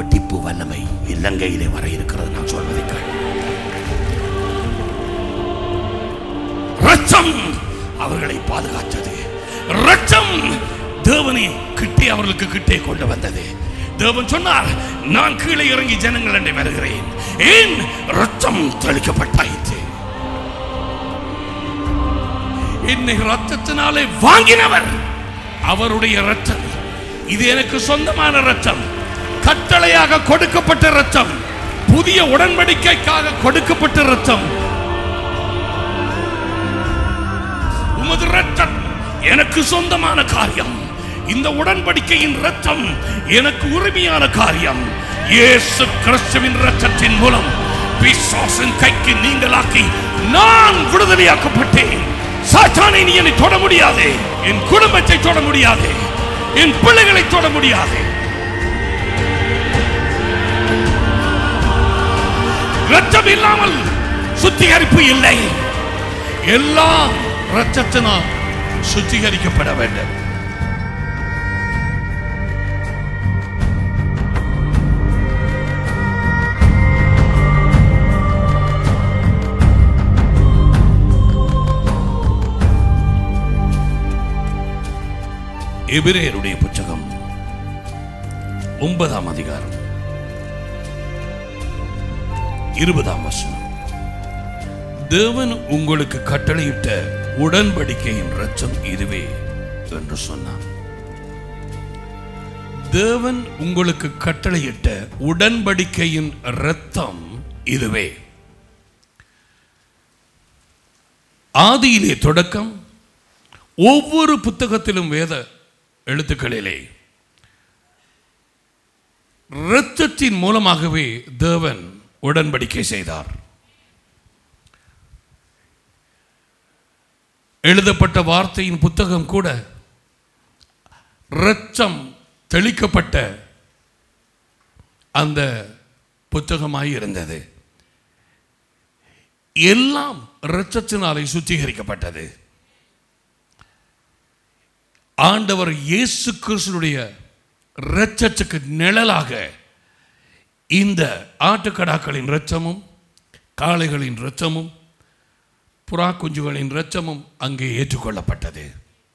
வெட்டிப்பு வல்லமை இலங்கையிலே வர இருக்கிறது நான் சொல்வதை கேள் ரத்தம் அவர்களை பாதுகாத்தது ரத்தம் தேவனை கிட்டே அவர்களுக்கு கிட்டே கொண்டு வந்தது தேவன் சொன்னார் நான் கீழே இறங்கி ஜனங்கள் என்னை வருகிறேன் ஏன் ரத்தம் தெளிக்கப்பட்டாயிற்று என்னை ரத்தத்தினாலே வாங்கினவர் அவருடைய ரத்தம் இது எனக்கு சொந்தமான ரத்தம் கட்டளையாக கொடுக்கப்பட்ட ரத்தம் புதிய உடன்படிக்கைக்காக கொடுக்கப்பட்ட ரத்தம் உமது ரத்தம் எனக்கு சொந்தமான காரியம் இந்த உடன்படிக்கையின் ரத்தம் எனக்கு உரிமையான காரியம் இயேசு கிறிஸ்துவின் ரத்தத்தின் மூலம் பிசாசின் கைக்கு நீங்களாக்கி நான் விடுதலையாக்கப்பட்டேன் சாத்தானை நீ என்னை தொட முடியாது என் குடும்பத்தை தொட முடியாது என் பிள்ளைகளை தொட முடியாது ரத்தம் இல்லாமல் சுத்திகரிப்பு இல்லை எல்லாம் ரத்தத்தினால் சுத்திகரிக்கப்பட வேண்டும் எபிரேயருடைய புத்தகம் ஒன்பதாம் அதிகாரம் இருபதாம் வசனம் தேவன் உங்களுக்கு கட்டளையிட்ட உடன்படிக்கையின் ரச்சம் இதுவே என்று சொன்னார் தேவன் உங்களுக்கு கட்டளையிட்ட உடன்படிக்கையின் இரத்தம் இதுவே ஆதியிலே தொடக்கம் ஒவ்வொரு புத்தகத்திலும் வேத எழுத்துக்களிலே இரத்தத்தின் மூலமாகவே தேவன் உடன்படிக்கை செய்தார் எழுதப்பட்ட வார்த்தையின் புத்தகம் கூட இரத்தம் தெளிக்கப்பட்ட அந்த புத்தகமாய் இருந்தது எல்லாம் இரத்தத்தினாலே சுத்திகரிக்கப்பட்டது ஆண்டவர் இயேசு கிறிஸ்துடைய இரத்தத்துக்கு நிழலாக இந்த ஆட்டுக்கடாக்களின் இரத்தமும் காளைகளின் இரத்தமும் புறா குஞ்சுகளின் இரத்தமும் அங்கே ஏற்றுக்கொள்ளப்பட்டது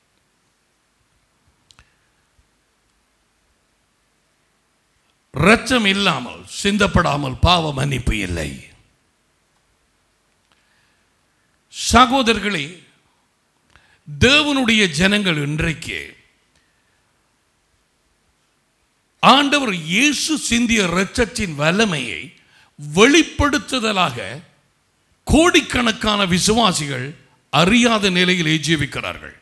இரத்தம் இல்லாமல் சிந்தப்படாமல் பாவ மன்னிப்பு இல்லை சகோதரர்களே தேவனுடைய ஜனங்கள் இன்றைக்கு ஆண்டவர் இயேசு சிந்திய இரத்தத்தின் வல்லமையை வெளிப்படுத்துதலாக கோடிக்கணக்கான விசுவாசிகள் அறியாத நிலையிலே ஜீவிக்கிறார்கள்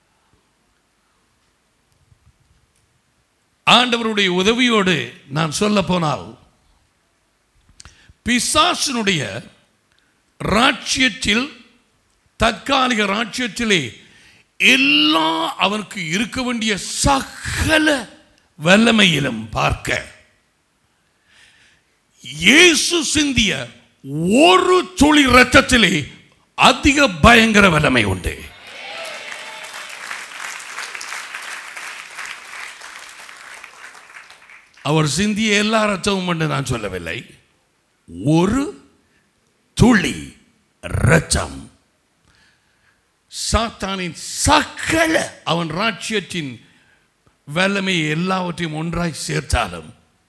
ஆண்டவருடைய உதவியோடு நான் சொல்ல போனால் பிசாசினுடைய ராட்சியத்தில் தற்காலிக ராட்சியத்திலே எல்லா அவனுக்கு இருக்க வேண்டிய சகல வல்லமையிலும் பார்க்க இயேசு சிந்திய ஒரு துளி ரத்தத்திலே அதிக பயங்கர வல்லமை உண்டு அவர் சிந்திய எல்லா ரத்தமும் என்று நான் சொல்லவில்லை ஒரு துளி ரத்தம் சாத்தானின் சகல அவன் ராட்சியத்தின் வல்லமையை எல்லாவற்றையும் ஒன்றாய் சேர்த்தாலும்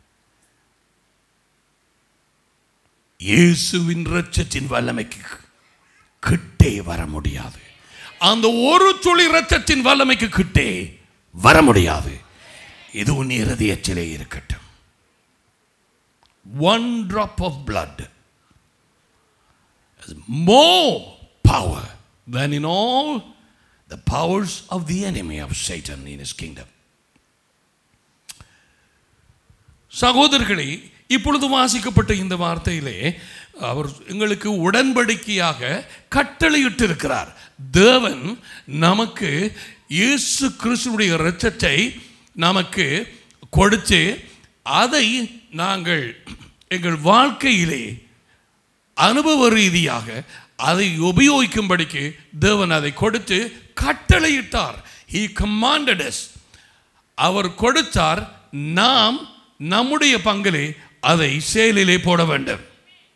இயேசுவின் இரத்தத்தின் வல்லமைக்கு கிட்டே வர முடியாது அந்த ஒரு துளி இரத்தத்தின் வல்லமைக்கு கிட்டே வர முடியாது இது உன் இருதயத்திலே இருக்கட்டும் one drop of blood has more power than in all the powers of the enemy of Satan in his kingdom. சகோதரர்களே இப்பொழுது வாசிக்கப்பட்ட இந்த வார்த்தையிலே அவர் எங்களுக்கு உடன்படிக்கையாக கட்டளையிட்டு இருக்கிறார் தேவன் நமக்கு இயேசு கிறிஸ்துடைய இரத்தத்தை நமக்கு கொடுத்து அதை நாங்கள் எங்கள் வாழ்க்கையிலே அனுபவ ரீதியாக அதை உபயோகிக்கும்படிக்கு தேவன் அதை கொடுத்து கட்டளையிட்டார் he commanded us அவர் கொடுத்தார் நாம் நம்முடைய பங்கிலே அதை செயலிலே போட வேண்டும்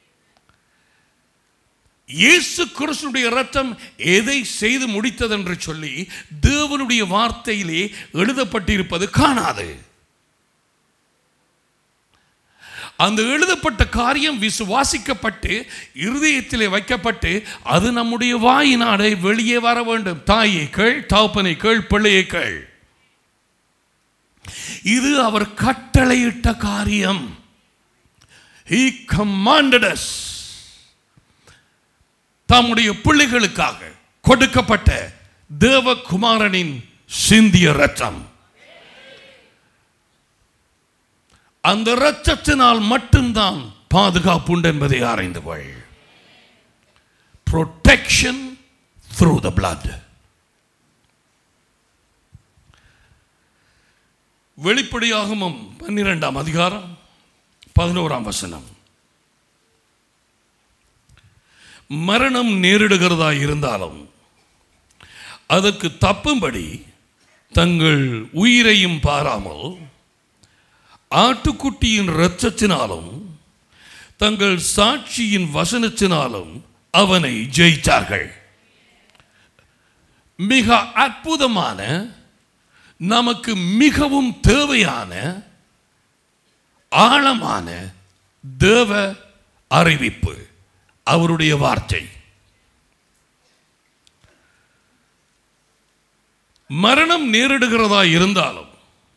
இயேசு கிறிஸ்துடைய ரத்தம் எதை செய்து முடித்தது என்று சொல்லி தேவனுடைய வார்த்தையிலே எழுதப்பட்டிருப்பது காணாது அந்த எழுதப்பட்ட காரியம் விசுவாசிக்கப்பட்டு இருதயத்திலே வைக்கப்பட்டு அது நம்முடைய வாயினாடை வெளியே வர வேண்டும் தாயை கேள் தகப்பனை கேள் பிள்ளையை கேள் இது அவர் கட்டளையிட்ட காரியம் He commanded us தம்முடைய பிள்ளைகளுக்காக கொடுக்கப்பட்ட தேவகுமாரனின் சிந்திய ரத்தம் அந்த இரத்தத்தினால் மட்டும்தான் பாதுகாப்பு உண்டு என்பதை ஆராய்ந்து கொள் ப்ரொடெக்ஷன் த்ரூ த பிளட் வெளிப்படையாகமும் பன்னிரெண்டாம் அதிகாரம் பதினோராம் வசனம் மரணம் நேரிடுகிறதா இருந்தாலும் அதற்கு தப்பும்படி தங்கள் உயிரையும் பாராமல் ஆட்டுக்குட்டியின் இரத்தத்தினாலும் தங்கள் சாட்சியின் வசனத்தினாலும் அவனை ஜெயித்தார்கள் மிக அற்புதமான நமக்கு மிகவும் தேவையான ஆழமான தேவ அறிவிப்பு அவருடைய வார்த்தை மரணம் நேரிடுகிறதா இருந்தாலும்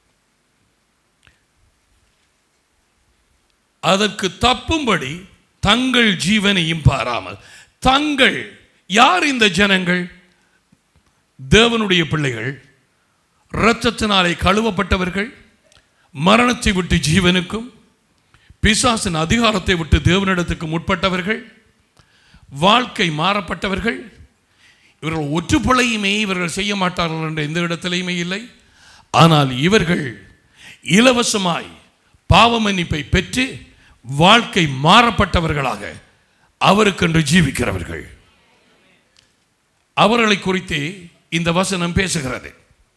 அதற்கு தப்பும்படி தங்கள் ஜீவனையும் பாராமல் தங்கள் யார் இந்த ஜனங்கள் தேவனுடைய பிள்ளைகள் இரத்தத்தினாலே கழுவப்பட்டவர்கள் மரணத்தை விட்டு ஜீவனுக்கும் பிசாசின் அதிகாரத்தை விட்டு தேவனிடத்துக்கு முற்பட்டவர்கள் வாழ்க்கை மாறப்பட்டவர்கள் இவர்கள் ஒற்றுப்பொழையுமே இவர்கள் செய்ய மாட்டார்கள் என்ற எந்த இடத்திலையுமே இல்லை ஆனால் இவர்கள் இலவசமாய் பாவ மன்னிப்பை பெற்று வாழ்க்கை மாறப்பட்டவர்களாக அவருக்கென்று ஜீவிக்கிறவர்கள் அவர்களை குறித்து இந்த வசனம் பேசுகிறது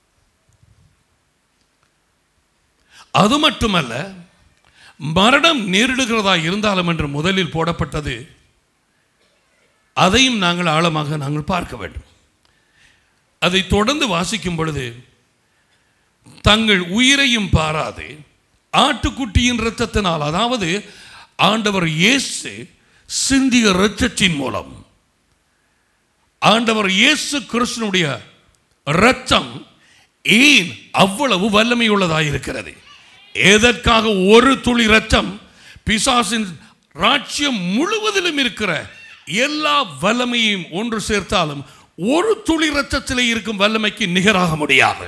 அது மட்டுமல்ல மரணம் நேரிடுகிறதா இருந்தாலும் என்று முதலில் போடப்பட்டது அதையும் நாங்கள் ஆழமாக நாங்கள் பார்க்க வேண்டும் அதை தொடர்ந்து வாசிக்கும் பொழுது தங்கள் உயிரையும் பாராது ஆட்டுக்குட்டியின் இரத்தத்தினால் அதாவது ஆண்டவர் இயேசு சிந்திய இரத்தத்தின் மூலம் ஆண்டவர் இயேசு கிறிஸ்தனுடைய இரத்தம் ஏன் அவ்வளவு வல்லமை உள்ளதாக இருக்கிறது எதற்காக ஒரு துளி ரத்தம் பிசாசின் ராஜ்யம் முழுவதிலும் இருக்கிற எல்லா வல்லமையும் ஒன்று சேர்த்தாலும் ஒரு துளி ரத்தத்திலே இருக்கும் வல்லமைக்கு நிகராக முடியாது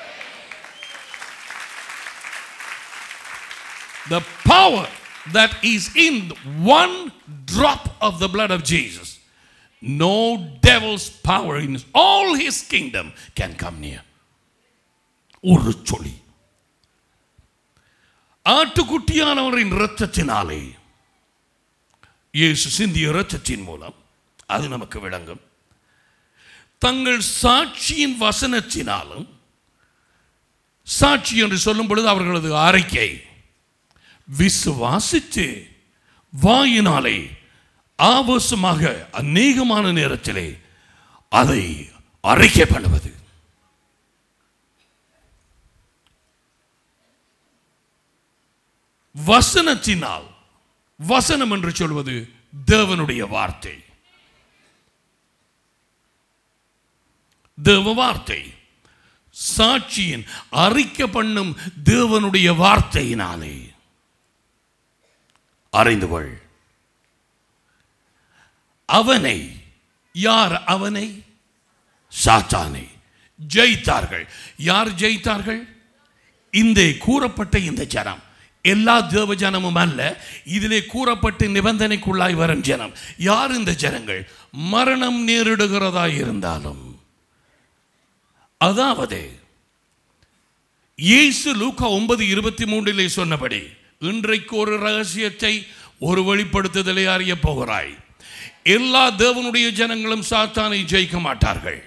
the power that is in one drop of the blood of Jesus no devil's power in all his kingdom can come near ஒரு சொலி ஆட்டுக்குட்டியானவரின் இரத்தத்தினாலே இயேசு சிந்திய இரத்தத்தின் மூலம் அது நமக்கு விளங்கும் தங்கள் சாட்சியின் வசனத்தினாலும் சாட்சி என்று சொல்லும் பொழுது அவர்களது அறிக்கை விசுவாசித்து வாயினாலே ஆபாசமாக அநேகமான நேரத்திலே அதை அறிக்கை பண்ணுவது வசனத்தினால் வசனம் என்று சொல்வது தேவனுடைய வார்த்தை தேவ வார்த்தை சாட்சியின் அறிக்கை பண்ணும் தேவனுடைய வார்த்தையினாலே அறிந்து கொள் அவனை யார் அவனை சாத்தானை ஜெயித்தார்கள் யார் ஜெயித்தார்கள் இந்த கூறப்பட்ட இந்த ஜனம் எல்லா தேவ ஜனமும் அல்ல இதிலே கூறப்பட்டு நிபந்தனைக்குள்ளாய் வரும் ஜனம் யார் இந்த ஜனங்கள் மரணம் நேரிடுகிறதா இருந்தாலும் அதாவது இயேசு லூக்கா ஒன்பது இருபத்தி மூன்றிலே சொன்னபடி இன்றைக்கு ஒரு ரகசியத்தை ஒரு வெளிப்படுத்துதலை அறிய போகிறாய் எல்லா தேவனுடைய ஜனங்களும் சாத்தானை ஜெயிக்க மாட்டார்கள்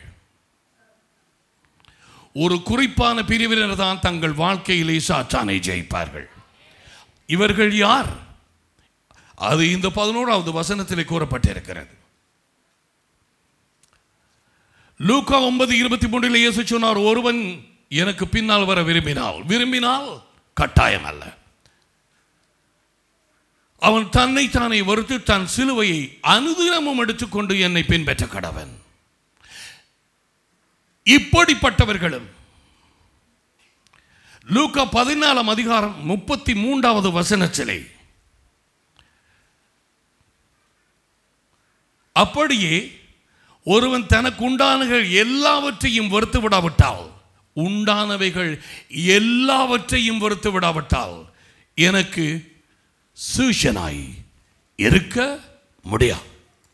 ஒரு குறிப்பான பிரிவினர் தான் தங்கள் வாழ்க்கையிலே சாத்தானை ஜெயிப்பார்கள் இவர்கள் யார் அது இந்த பதினோராவது வசனத்திலே கூறப்பட்டிருக்கிறது லூக்கா ஒன்பது இருபத்தி மூன்றில் இயேசு சொன்னார் ஒருவன் எனக்கு பின்னால் வர விரும்பினால் விரும்பினால் கட்டாயம் அல்ல அவன் தன்னை தானே வருத்து தன் சிலுவையை அனுதினமும் எடுத்துக்கொண்டு என்னை பின்பற்ற கடவன் இப்படிப்பட்டவர்களும் லூக்கா பதினாலாம் அதிகாரம் முப்பத்தி மூன்றாவது வசனத்திலே அப்படியே ஒருவன் தனக்கு உண்டானவைகள் எல்லாவற்றையும் வெறுத்து விடாவிட்டால் உண்டானவைகள் எல்லாவற்றையும் வெறுத்து விடாவிட்டால் எனக்கு சூஷனாய் இருக்க முடியாது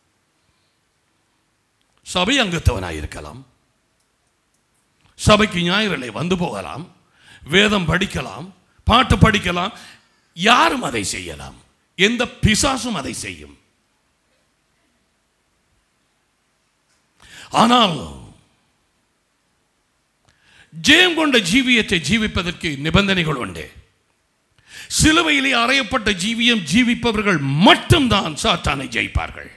சபை அங்கத்தவனாய் இருக்கலாம் சபைக்கு ஞாயிறிலே வந்து போகலாம் வேதம் படிக்கலாம் பாட்டு படிக்கலாம் யாரும் அதை செய்யலாம் எந்த பிசாசும் அதை செய்யும் ஆனால் ஜெயம் கொண்ட ஜீவியத்தை ஜீவிப்பதற்கு நிபந்தனைகள் உண்டு சிலுவையிலே அறையப்பட்ட ஜீவியம் ஜீவிப்பவர்கள் மட்டும்தான் சாத்தானை ஜெயிப்பார்கள்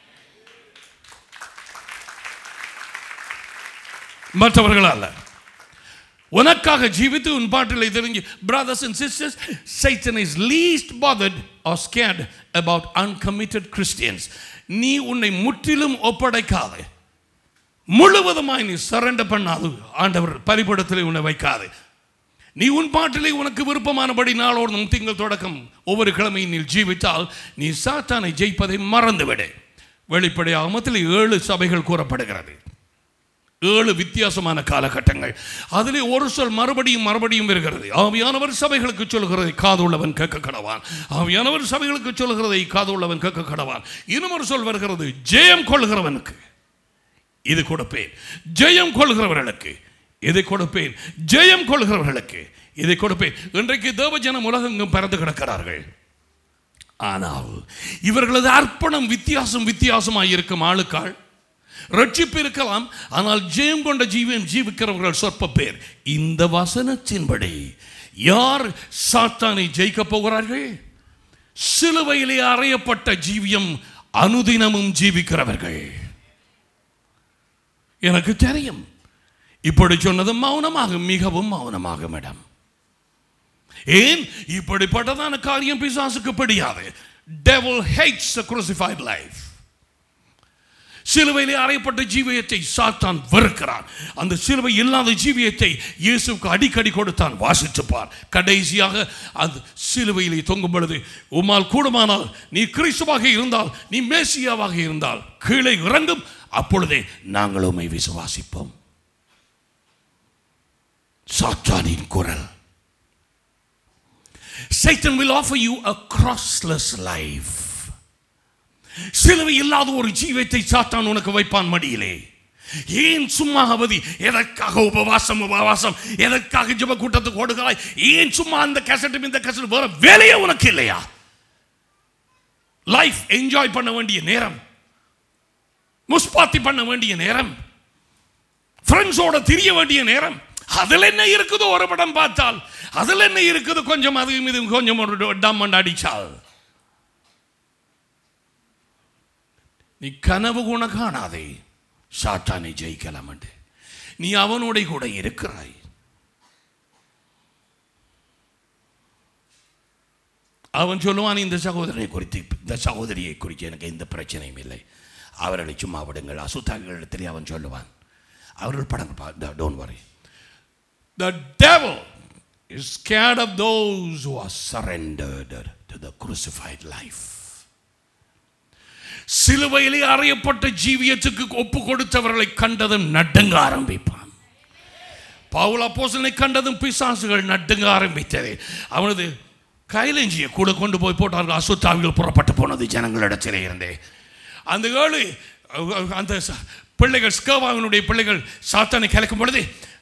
மற்றவர்கள் அல்ல உனக்காக ஜீவித்து உன் பாட்டில் தெரிஞ்சு brothers and sisters Satan is least bothered or scared about uncommitted Christians நீ உன்னை முற்றிலும் ஒப்படைக்காது முழுவதுமாய் நீ சரண்டர் பண்ணாது ஆண்டவர் பலிபடத்தில் உன்னை வைக்காது நீ உன் பாட்டிலே உனக்கு விருப்பமானபடி நாளோடு திங்கள் தொடக்கம் ஒவ்வொரு கிழமையும் நீ ஜீவித்தால் நீ சாத்தானை ஜெயிப்பதை மறந்துவிடு வெளிப்படை ஆமத்தில் ஏழு சபைகள் கூறப்படுகிறது ஏழு வித்தியாசமான காலகட்டங்கள் அதிலே ஒரு சொல் மறுபடியும் மறுபடியும் வருகிறது ஆவியானவர் சபைகளுக்கு சொல்கிறதை காதுள்ளவன் கேட்க கடவான் ஆவியானவர் சபைகளுக்கு சொல்கிறதை காதுள்ளவன் கேட்க கடவான் இன்னும் ஒரு சொல் வருகிறது ஜெயம் கொள்கிறவனுக்கு இது கொடுப்பேன் ஜெயம் கொள்கிறவர்களுக்கு இதை கொடுப்பேன் ஜெயம் கொள்கிறவர்களுக்கு இதை கொடுப்பேன் இன்றைக்கு தேவஜனம் உலகெங்கும் பறந்து கிடக்கிறார்கள் ஆனால் இவர்களது அர்ப்பணம் வித்தியாசம் வித்தியாசமாக இருக்கும் ஆளுக்காள் ரட்சிப்பு இருக்கலாம் ஆனால் ஜெயம் கொண்ட ஜீவன் ஜீவிக்கிறவர்கள் சொற்ப பேர் இந்த வசனத்தின்படி யார் சாத்தானை ஜெயிக்க போகிறார்கள் சிலுவையிலே அறையப்பட்ட ஜீவியம் அனுதினமும் ஜீவிக்கிறவர்கள் எனக்கு தெரியும் இப்படி சொன்னது மௌனமாக மிகவும் மௌனமாக மேடம் ஏன் இப்படிப்பட்டதான காரியம் பிசாசுக்கு பிடியாது devil hates a crucified life சிலுவையிலே அறையப்பட்ட ஜீவியத்தை சாத்தான் வெறுக்கிறான் அந்த சிலுவை இல்லாத ஜீவியத்தை இயேசுக்கு அடிக்கடி கொடுத்தான் வாசித்துப்பார் கடைசியாக அந்த சிலுவையிலே தொங்கும் பொழுது உம்மால் கூடுமானால் நீ கிறிஸ்துவாக இருந்தால் நீ மேசியாவாக இருந்தால் கீழே இறங்கும் அப்பொழுதே நாங்கள் உம்மை விசுவாசிப்போம் சாத்தானின் குரல் Satan will offer you a crossless life. சிலுவை இல்லாத ஒரு ஜீவத்தை சாத்தான் உனக்கு வைப்பான் மடியிலே ஏன் சும்மா அவதி எதற்காக உபவாசம் உபவாசம் எதற்காக ஜெப கூட்டத்துக்கு ஓடுகிறாய் ஏன் சும்மா அந்த கசட்டும் இந்த கசட்டு வேற வேலையே உனக்கு இல்லையா லைஃப் என்ஜாய் பண்ண வேண்டிய நேரம் முஸ்பாத்தி பண்ண வேண்டிய நேரம் ஃப்ரெண்ட்ஸோட திரிய வேண்டிய நேரம் அதில் என்ன இருக்குதோ ஒரு படம் பார்த்தால் அதில் என்ன இருக்குது கொஞ்சம் அதுவும் இது கொஞ்சம் ஒரு டம் அடிச்சால் நீ கனவு குண காணாதே சாத்தானை ஜெயிக்கலாம் என்று நீ அவனோட கூட இருக்கிறாய் அவன் சொல்லுவான் இந்த சகோதரனை குறித்து இந்த சகோதரியை குறித்து எனக்கு எந்த பிரச்சனையும் இல்லை அவர்களை சும்மா விடுங்கள் அசுத்தாக்களிடத்திலே அவன் சொல்லுவான் அவர்கள் படங்க don't worry The devil is scared of those who are surrendered to the crucified life. சிலுவையிலே அறையப்பட்ட ஜீவியத்துக்கு ஒப்பு கொடுத்தவர்களை கண்டதும் நடுங்க ஆரம்பிப்பான் பவுல் அப்போசனை கண்டதும் பிசாசுகள் நடுங்க ஆரம்பித்தது அவனது கைலஞ்சியை கூட கொண்டு போய் போட்டார்கள் அசுத்தாவிகள் புறப்பட்டு போனது ஜனங்களிடத்திலே இருந்தே அந்த ஏழு அந்த ச- பிள்ளைகள் ஸ்கேவாவினுடைய பிள்ளைகள் சாத்தானை கலக்கும் பொழுது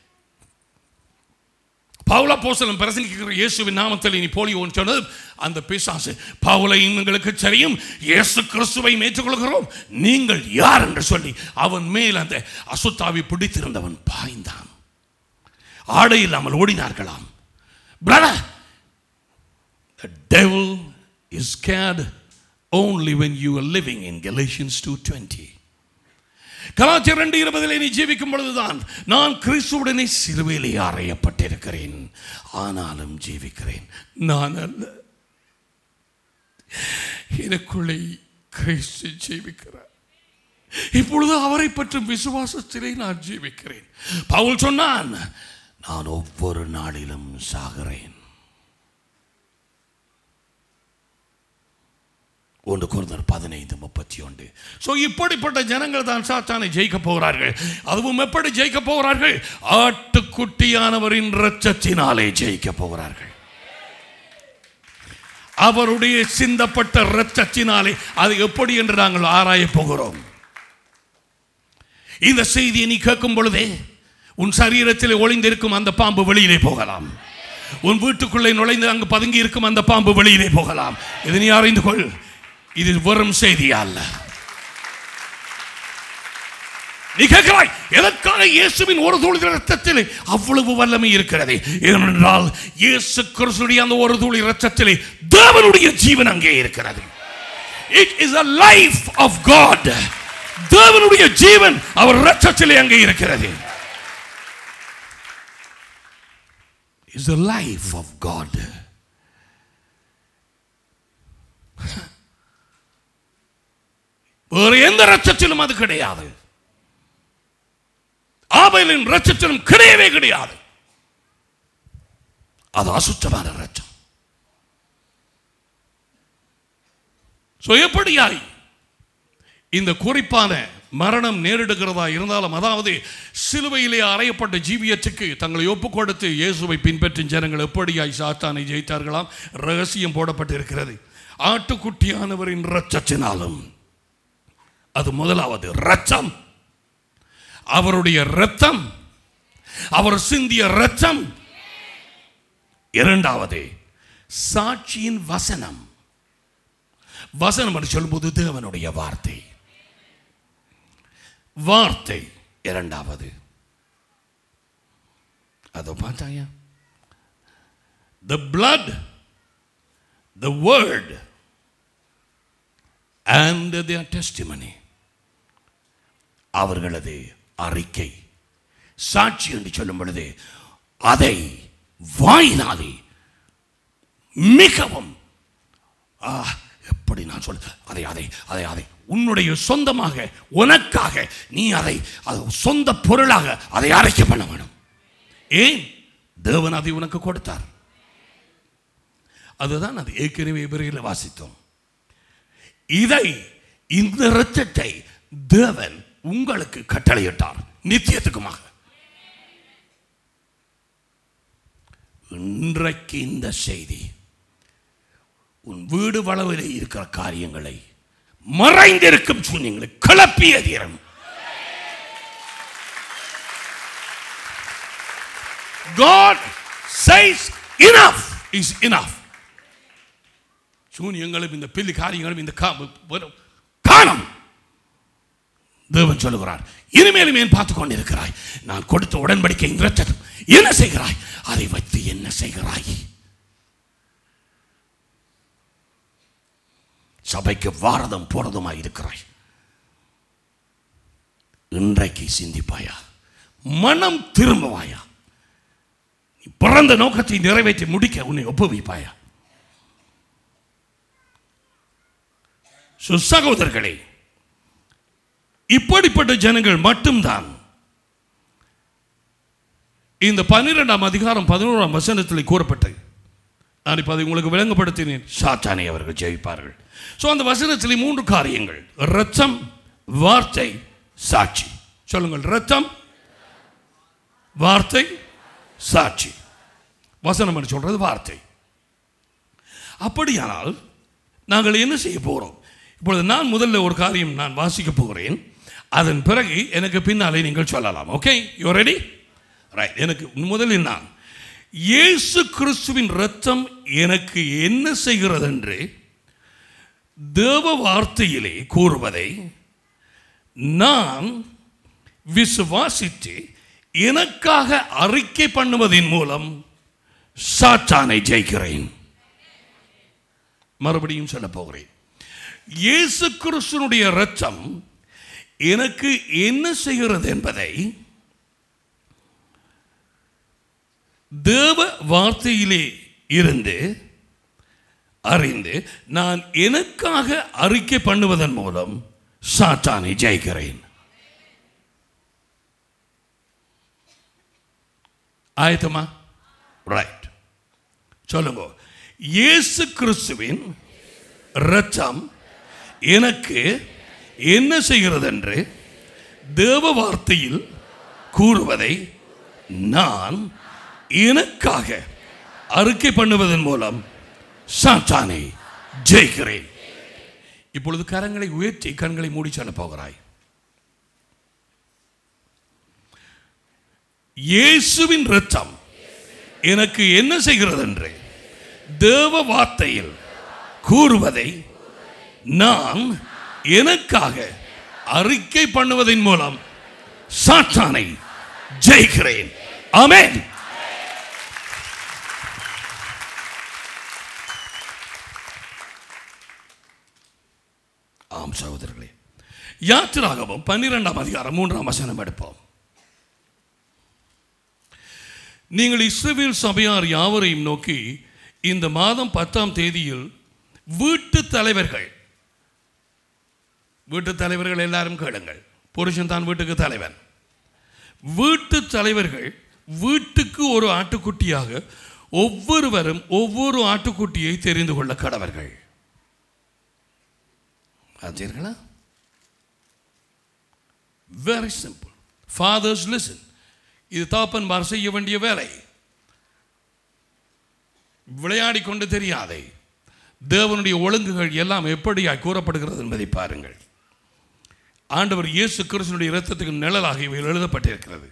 பவுல போசலம் பிரசங்கிக்கிற இயேசுவின் நாமத்தில் நீ போலியோன்னு சொன்னது அந்த பிசாசு பவுலை எங்களுக்கு தெரியும் இயேசு கிறிஸ்துவை ஏற்றுக்கொள்கிறோம் நீங்கள் யார் என்று சொல்லி அவன் மேல் அந்த அசுத்தாவி பிடித்திருந்தவன் பாய்ந்தான் ஆடை இல்லாமல் ஓடினார்களாம் brother The devil is scared only when you are living in Galatians 2:20. கலாச்சாரம் ரெண்டு இருபதிலே நீ ஜீவிக்கும் பொழுதுதான் நான் கிறிஸ்துவுடனே சிலுவையிலே அறையப்பட்டிருக்கிறேன் ஆனாலும் ஜீவிக்கிறேன் நான் அல்ல எனக்குள்ளே கிறிஸ்து ஜீவிக்கிறார் இப்பொழுது அவரை பற்றும் விசுவாசத்திலே நான் ஜீவிக்கிறேன் பவுல் சொன்னான் நான் ஒவ்வொரு நாளிலும் சாகிறேன் ஒன்று குருந்தர் பதினைந்து முப்பத்தி ஒன்று ஸோ இப்படிப்பட்ட ஜனங்கள் தான் சாத்தானை ஜெயிக்க போகிறார்கள் அதுவும் எப்படி ஜெயிக்க போகிறார்கள் ஆட்டுக்குட்டியானவரின் இரத்தத்தினாலே ஜெயிக்க போகிறார்கள் அவருடைய சிந்தப்பட்ட இரத்தத்தினாலே அது எப்படி என்று நாங்கள் ஆராயப் போகிறோம் இந்த செய்தியை நீ கேட்கும் பொழுதே உன் சரீரத்தில் ஒளிந்திருக்கும் அந்த பாம்பு வெளியிலே போகலாம் உன் வீட்டுக்குள்ளே நுழைந்து அங்கு பதுங்கி இருக்கும் அந்த பாம்பு வெளியிலே போகலாம் இதை நீ அறிந்து கொள் இது வெறும் செய்தி அல்ல நீ கேட்கிறாய் எதற்காக இயேசுவின் ஒரு துளி ரத்தத்தில் அவ்வளவு வல்லமை இருக்கிறது ஏனென்றால் இயேசு கிறிஸ்துடைய அந்த ஒரு துளி ரத்தத்திலே தேவனுடைய ஜீவன் அங்கே இருக்கிறது it is a life of God தேவனுடைய ஜீவன் அவர் ரத்தத்திலே அங்கே இருக்கிறது is the life of God வேறு எந்த ரத்தத்திலும் அது கிடையாது ஆபேலின் ரத்தத்திலும் கிடையவே கிடையாது அது அசுத்தமான ரத்தம் ஸோ எப்படியாய் இந்த குறிப்பான மரணம் நேரிடுகிறதா இருந்தாலும் அதாவது சிலுவையிலே அறையப்பட்ட ஜீவியத்துக்கு தங்களை ஒப்புக் கொடுத்து இயேசுவை பின்பற்றும் ஜனங்கள் எப்படியாய் சாத்தானை ஜெயித்தார்களாம் ரகசியம் போடப்பட்டிருக்கிறது ஆட்டுக்குட்டியானவரின் இரத்தத்தினாலும் அது முதலாவது ரத்தம் அவருடைய ரத்தம் அவர் சிந்திய ரத்தம் இரண்டாவது சாட்சியின் வசனம் வசனம் என்று சொல்லும்போது தேவனுடைய வார்த்தை வார்த்தை இரண்டாவது அதோ பார்த்தாயா the blood the word and their testimony அவர்களது அறிக்கை சாட்சி என்று சொல்லும் பொழுது அதை வாயினாலே மிகவும் ஆ, எப்படி நான் சொல்ல அதை அதை அதை அதை உன்னுடைய சொந்தமாக உனக்காக நீ அதை அது சொந்த பொருளாக அதை அரைக்க பண்ண வேணும் ஏன் தேவன் அதை உனக்கு கொடுத்தார் அதுதான் அது ஏற்கனவே விரைவில் வாசித்தோம் இதை இந்த இரத்தத்தை தேவன் உங்களுக்கு கட்டளையிட்டார் நித்தியத்துக்குமாக இன்றைக்கு இந்த செய்தி உன் வீடு வளவிலே இருக்கிற காரியங்களை மறைந்திருக்கும் சூன்யங்களை கிளப்பிய தீரம் God says enough is enough சூனியங்களும் இந்த பில்லி காரியங்களும் இந்த கா- வரும். காணம் தேவன் சொல்லுகிறார் இனிமேலும் ஏன் பார்த்து கொண்டிருக்கிறாய் நான் கொடுத்த உடன்படிக்கை இரத்தம் என்ன செய்கிறாய் அதை வைத்து என்ன செய்கிறாய் சபைக்கு வாரதம் போறதுமாய் இருக்கிறாய் இன்றைக்கு சிந்திப்பாயா மனம் திரும்புவாயா நீ பிறந்த நோக்கத்தை நிறைவேற்றி முடிக்க உன்னை ஒப்புவிப்பாயா So, சகோதரர்களே இப்படிப்பட்ட ஜனங்கள் மட்டும்தான் இந்த பன்னிரெண்டாம் அதிகாரம் பதினோராம் வசனத்தில் கூறப்பட்டது நான் இப்போ அதை உங்களுக்கு விளங்கப்படுத்தினேன் சாத்தானை அவர்கள் ஜெயிப்பார்கள் ஸோ அந்த வசனத்தில் மூன்று காரியங்கள் ரத்தம் வார்த்தை சாட்சி சொல்லுங்கள் ரத்தம் வார்த்தை சாட்சி வசனம் என்று சொல்றது வார்த்தை அப்படியானால் நாங்கள் என்ன செய்ய போகிறோம் இப்பொழுது நான் முதல்ல ஒரு காரியம் நான் வாசிக்க போகிறேன் அதன் பிறகு எனக்கு பின்னாலே நீங்கள் சொல்லலாம் ஓகே யூ ரெடி ரைட் எனக்கு முதலில் நான் இயேசு கிறிஸ்துவின் ரத்தம் எனக்கு என்ன செய்கிறது என்று தேவ வார்த்தையிலே கூறுவதை நான் விசுவாசித்து எனக்காக அறிக்கை பண்ணுவதன் மூலம் சாத்தானை ஜெயிக்கிறேன் மறுபடியும் சொல்ல போகிறேன் இயேசு கிறிஸ்துனுடைய இரத்தம் எனக்கு என்ன செய்கிறது என்பதை தேவ வார்த்தையிலே இருந்து அறிந்து நான் எனக்காக அறிக்கை பண்ணுவதன் மூலம் சாத்தானை ஜெயிக்கிறேன் ஆயத்தமா ரைட் சொல்லுங்க இயேசு கிறிஸ்துவின் இரத்தம் எனக்கு என்ன செய்கிறது என்று தேவ வார்த்தையில் கூறுவதை நான் எனக்காக அறிக்கை பண்ணுவதன் மூலம் சாத்தானை ஜெயிக்கிறேன் இப்பொழுது கரங்களை உயர்த்தி கண்களை மூடி சொல்ல போகிறாய் இயேசுவின் இரத்தம் எனக்கு என்ன செய்கிறது என்று தேவ வார்த்தையில் கூறுவதை நான் எனக்காக அறிக்கை பண்ணுவதன் மூலம் சாத்தானை ஜெயிக்கிறேன் ஆமென் ஆம் சகோதரர்களே யாத்திராகவும் பன்னிரெண்டாம் அதிகாரம் மூன்றாம் வசனம் எடுப்போம் நீங்கள் இஸ்ரவேல் சபையார் யாவரையும் நோக்கி இந்த மாதம் பத்தாம் தேதியில் வீட்டு தலைவர்கள் வீட்டு தலைவர்கள் எல்லாரும் கேளுங்கள் புருஷன் தான் வீட்டுக்கு தலைவன் வீட்டு தலைவர்கள் வீட்டுக்கு ஒரு ஆட்டுக்குட்டியாக ஒவ்வொருவரும் ஒவ்வொரு ஆட்டுக்குட்டியை தெரிந்து கொள்ள கடவர்கள் பார்த்தீர்களா வெரி சிம்பிள் ஃபாதர்ஸ் லிசன் இது தாப்பன்மார் செய்ய வேண்டிய வேலை விளையாடி கொண்டு தெரியாதே தேவனுடைய ஒழுங்குகள் எல்லாம் எப்படியாய் கூறப்படுகிறது என்பதை பாருங்கள் ஆண்டவர் இயேசு கிறிஸ்துனுடைய இரத்தத்துக்கு நிழலாக இவைகள் எழுதப்பட்டிருக்கிறது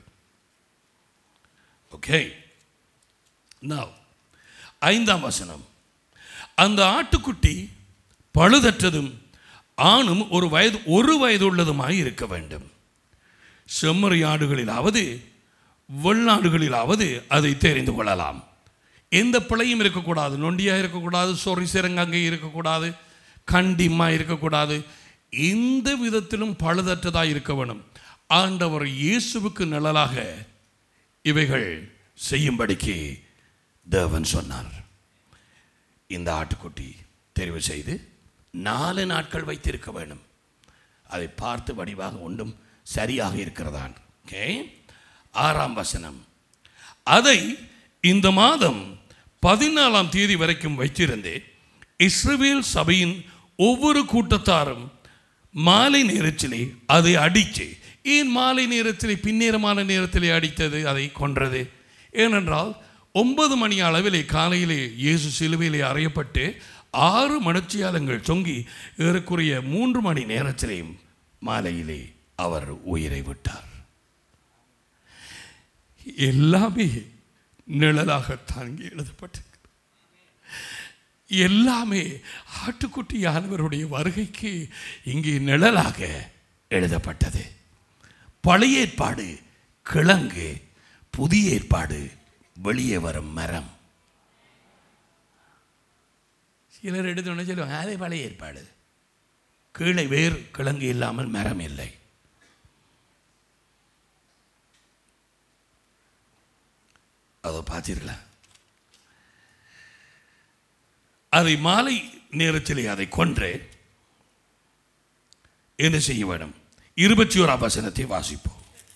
ஓகே நான் ஐந்தாம் வசனம் அந்த ஆட்டுக்குட்டி பழுதற்றதும் ஆணும் ஒரு வயது ஒரு வயது உள்ளதுமாய் இருக்க வேண்டும் செம்மறி ஆடுகளிலாவது வெள்ளாடுகளிலாவது அதை தெரிந்து கொள்ளலாம் எந்த பிழையும் இருக்கக்கூடாது நொண்டியாக இருக்கக்கூடாது சொறி சிறங்கங்கே இருக்கக்கூடாது கண்டிமா இருக்கக்கூடாது எந்த விதத்திலும் பழுதற்றதாக இருக்க வேணும் ஆண்டவர் இயேசுவுக்கு நிழலாக இவைகள் செய்யும்படிக்கு தேவன் சொன்னார் இந்த ஆட்டுக்குட்டி தெரிவு செய்து நாலு நாட்கள் வைத்திருக்க வேண்டும் அதை பார்த்து வடிவாக ஒன்றும் சரியாக இருக்கிறதான் ஓகே ஆறாம் வசனம் அதை இந்த மாதம் பதினாலாம் தேதி வரைக்கும் வைத்திருந்து இஸ்ரவேல் சபையின் ஒவ்வொரு கூட்டத்தாரும் மாலை நேரத்திலே அதை அடித்து ஏன் மாலை நேரத்திலே பின்னேரமான நேரத்திலே அடித்தது அதை கொன்றது ஏனென்றால் ஒன்பது மணி அளவிலே காலையிலே இயேசு சிலுவையிலே அறையப்பட்டு ஆறு மணச்சியாலங்கள் தொங்கி ஏறக்குறைய மூன்று மணி நேரத்திலேயும் மாலையிலே அவர் உயிரை விட்டார் எல்லாமே நிழலாக தாங்கி எழுதப்பட்டிருக்கிறது எல்லாமே ஆட்டுக்குட்டியானவருடைய வருகைக்கு இங்கே நிழலாக எழுதப்பட்டது பழைய ஏற்பாடு கிழங்கு புதிய ஏற்பாடு வெளியே வரும் மரம் சிலர் எடுத்தோன்னே சொல்லுவாங்க அதே பழைய ஏற்பாடு கீழே வேர் கிழங்கு இல்லாமல் மரம் இல்லை அதோ பார்த்தீர்களா அதை மாலை நேரத்திலே அதை கொன்று என்ன செய்ய வேண்டும் இருபத்தி ஓராம் வசனத்தை வாசிப்போம்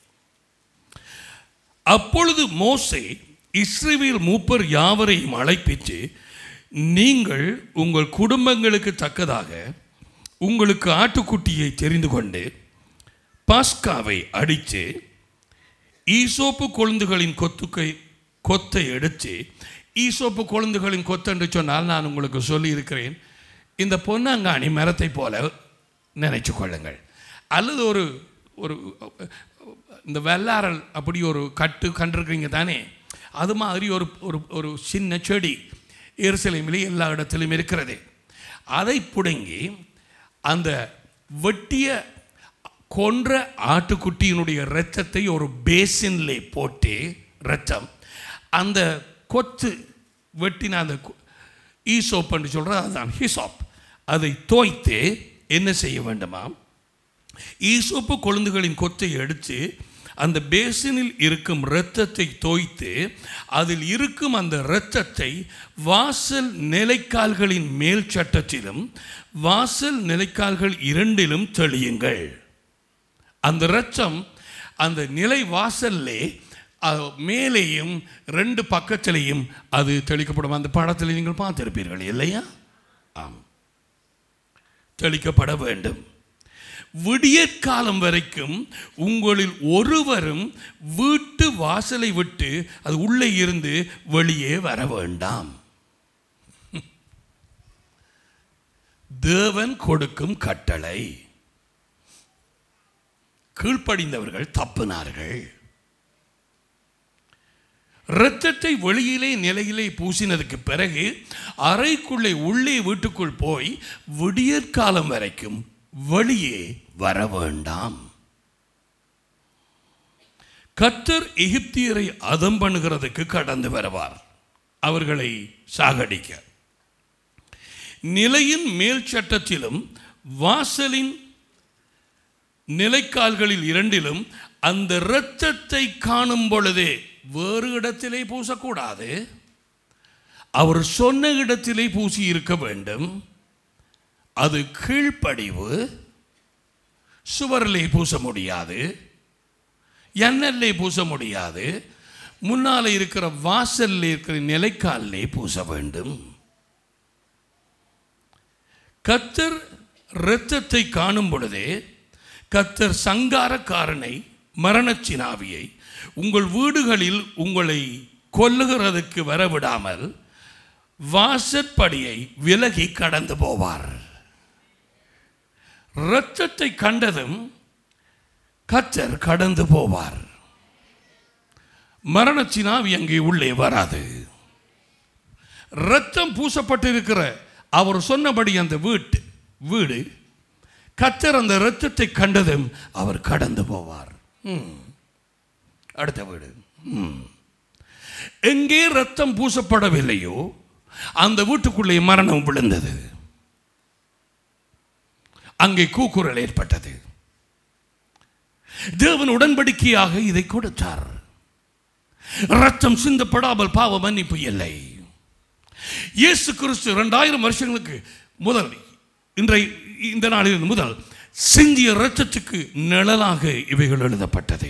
அப்பொழுது மோசே இஸ்ரேல் மூப்பர் யாவரையும் அழைப்பித்து நீங்கள் உங்கள் குடும்பங்களுக்கு தக்கதாக உங்களுக்கு ஆட்டுக்குட்டியை தெரிந்து கொண்டு பாஸ்காவை அடித்து ஈசோப்பு கொழுந்துகளின் கொத்துக்கை கொத்தை எடுத்து ஈசோப்பு கொழுந்துகளின் கொத்து என்று சொன்னால் நான் உங்களுக்கு சொல்லியிருக்கிறேன் இந்த பொன்னாங்காணி மரத்தை போல நினைச்சு கொள்ளுங்கள் அல்லது ஒரு ஒரு இந்த வெள்ளாரல் அப்படி ஒரு கட்டு கண்டிருக்கிறீங்க தானே அது மாதிரி ஒரு ஒரு ஒரு சின்ன செடி எருசலேமிலே எல்லா இடத்திலும் இருக்கிறது அதை பிடுங்கி அந்த வெட்டிய கொன்ற ஆட்டுக்குட்டியினுடைய இரத்தத்தை ஒரு பேசின்லே போட்டு இரத்தம் அந்த கொத்து வெட்டின அந்த கு- ஈசோப் என்று சொல்கிறது அதுதான் ஹிசாப் அதை தோய்த்து என்ன செய்ய வேண்டுமாம் ஈசோப்பு கொழுந்துகளின் கொத்தை எடுத்து அந்த பேசினில் இருக்கும் இரத்தத்தை தோய்த்து அதில் இருக்கும் அந்த இரத்தத்தை வாசல் நிலைக்கால்களின் மேல் சட்டத்திலும் வாசல் நிலைக்கால்கள் இரண்டிலும் தெளியுங்கள் அந்த இரத்தம் அந்த நிலை வாசல்லே அஹ், மேலேயும் ரெண்டு பக்கத்திலையும் அது தெளிக்கப்படும் அந்த படத்தில் நீங்கள் பார்த்திருப்பீர்கள் இல்லையா ஆம் தெளிக்கப்பட வேண்டும் விடியற்காலம் வரைக்கும் உங்களில் ஒருவரும் வீட்டு வாசலை விட்டு அது உள்ளே இருந்து வெளியே வர வேண்டாம் தேவன் கொடுக்கும் கட்டளை கீழ்ப்படிந்தவர்கள் தப்பினார்கள் இரத்தத்தை வெளியிலே நிலையிலே பூசினதுக்கு பிறகு அறைக்குள்ளே உள்ளே வீட்டுக்குள் போய் விடியற்காலம் வரைக்கும் வெளியே வர வேண்டாம் கத்தர் எகிப்தியரை அதம் பண்ணுகிறதுக்கு கடந்து வருவார் அவர்களை சாகடிக்க நிலையின் மேல் சட்டத்திலும் வாசலின் நிலைக்கால்களில் இரண்டிலும் அந்த இரத்தத்தை காணும் பொழுதே வேறு இடத்திலே பூசக்கூடாது அவர் சொன்ன இடத்திலே பூசி இருக்க வேண்டும் அது கீழ்ப்படிவு சுவரிலே பூச முடியாது எண்ணல்லே பூச முடியாது முன்னால இருக்கிற வாசல்ல இருக்கிற நிலைக்காலிலே பூச வேண்டும் கத்தர் இரத்தத்தை காணும் பொழுதே கத்தர் சங்காரக்காரனை மரணச்சினாவியை உங்கள் வீடுகளில் உங்களை கொல்லுகிறதுக்கு வரவிடாமல் வாசற்படியை விலகி கடந்து போவார் இரத்தத்தை கண்டதும் கத்தர் கடந்து போவார் மரணச்சினாவி அங்கே உள்ளே வராது இரத்தம் பூசப்பட்டிருக்கிற அவர் சொன்னபடி அந்த வீட்டு வீடு கத்தர் அந்த இரத்தத்தை கண்டதும் அவர் கடந்து போவார் ம். அடுத்த வீடு ம். எங்கே ரத்தம் பூசப்படவில்லையோ அந்த வீட்டுக்குள்ளே மரணம் விழுந்தது அங்கே கூக்குரல் ஏற்பட்டது தேவன் உடன்படிக்கையாக இதை கொடுத்தார் ரத்தம் சிந்தப்படாமல் பாவ மன்னிப்பு இல்லை இயேசு கிறிஸ்து இரண்டாயிரம் வருஷங்களுக்கு முதல் இன்றைய இந்த நாளில் முதல் சிந்திய இரத்தத்துக்கு நிழலாக இவைகள் எழுதப்பட்டது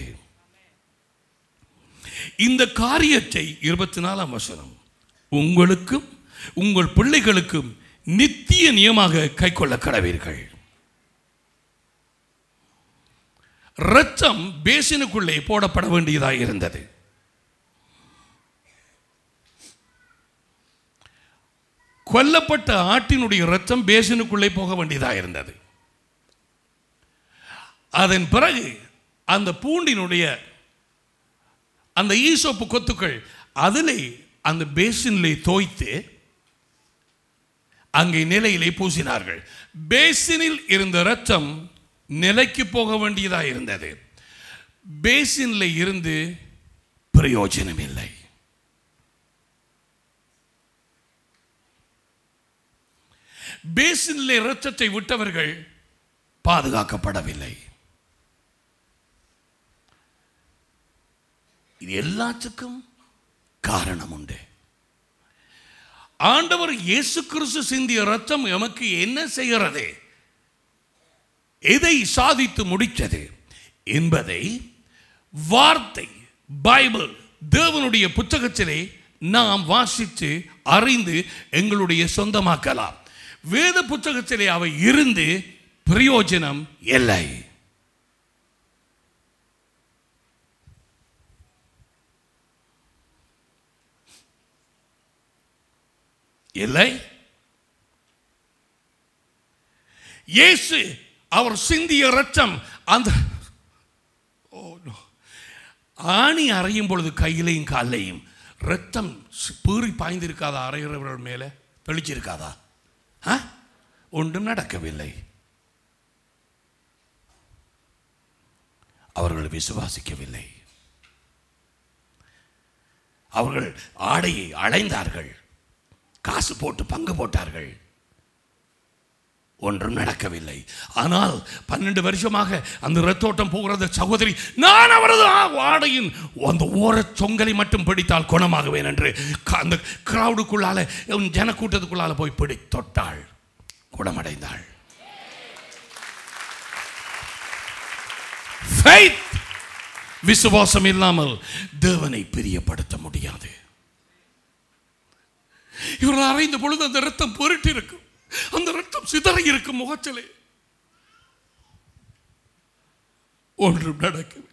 இந்த காரியத்தை இருபத்தி நாலாம் வசனம் உங்களுக்கும் உங்கள் பிள்ளைகளுக்கும் நித்திய நியமாக கைக்கொள்ள கடவீர்கள் இரத்தம் பேசினுக்குள்ளே போடப்பட வேண்டியதாக இருந்தது கொல்லப்பட்ட ஆட்டினுடைய இரத்தம் பேசினுக்குள்ளே போக வேண்டியதாக இருந்தது அதன் பிறகு அந்த பூண்டினுடைய அந்த ஈசோப்பு கொத்துக்கள் அதிலே அந்த பேசினிலே தோய்த்து அங்கே நிலையிலே பூசினார்கள் பேசினில் இருந்த இரத்தம் நிலைக்கு போக வேண்டியதாக இருந்தது பேசினில் இருந்து பிரயோஜனம் இல்லை பேசினில் இரத்தத்தை விட்டவர்கள் பாதுகாக்கப்படவில்லை இது எல்லாத்துக்கும் காரணம் உண்டு ஆண்டவர் இயேசு கிறிஸ்து சிந்திய ரத்தம் எமக்கு என்ன செய்கிறது எதை சாதித்து முடித்தது என்பதை வார்த்தை பைபிள் தேவனுடைய புத்தகத்திலே நாம் வாசித்து அறிந்து எங்களுடைய சொந்தமாக்கலாம் வேத புத்தகத்திலே அவை இருந்து பிரயோஜனம் இல்லை இல்லை இயேசு அவர் சிந்திய ரத்தம் அந்த ஓ, no. ஆணி அறையும் பொழுது கையிலையும் காலையும் ரத்தம் சி- பீறி பாய்ந்திருக்காதா அறைகிறவர்கள் மேலே தெளிச்சிருக்காதா ஆ? ஒன்றும் நடக்கவில்லை அவர்கள் விசுவாசிக்கவில்லை அவர்கள் ஆடையை அடைந்தார்கள் காசு போட்டு பங்கு போட்டார்கள் ஒன்றும் நடக்கவில்லை ஆனால் பன்னெண்டு வருஷமாக அந்த ரத்தோட்டம் போகிறது சகோதரி நான் அவரது ஆ- ஆடையின் அந்த ஓர சொங்கலை மட்டும் பிடித்தால் குணமாகுவேன் என்று க- அந்த கிரௌடுக்குள்ளால ஜனக்கூட்டத்துக்குள்ளால போய் பிடி தொட்டாள் குணமடைந்தாள் Faith விசுவாசம் இல்லாமல் தேவனை பிரியப்படுத்த முடியாது இவர்கள் அறைந்த பொழுது அந்த ரத்தம் பொருட்டு இருக்கும் அந்த ரத்தம் சிதறி இருக்கும் முகத்திலே ஒன்றும் நடக்கவில்லை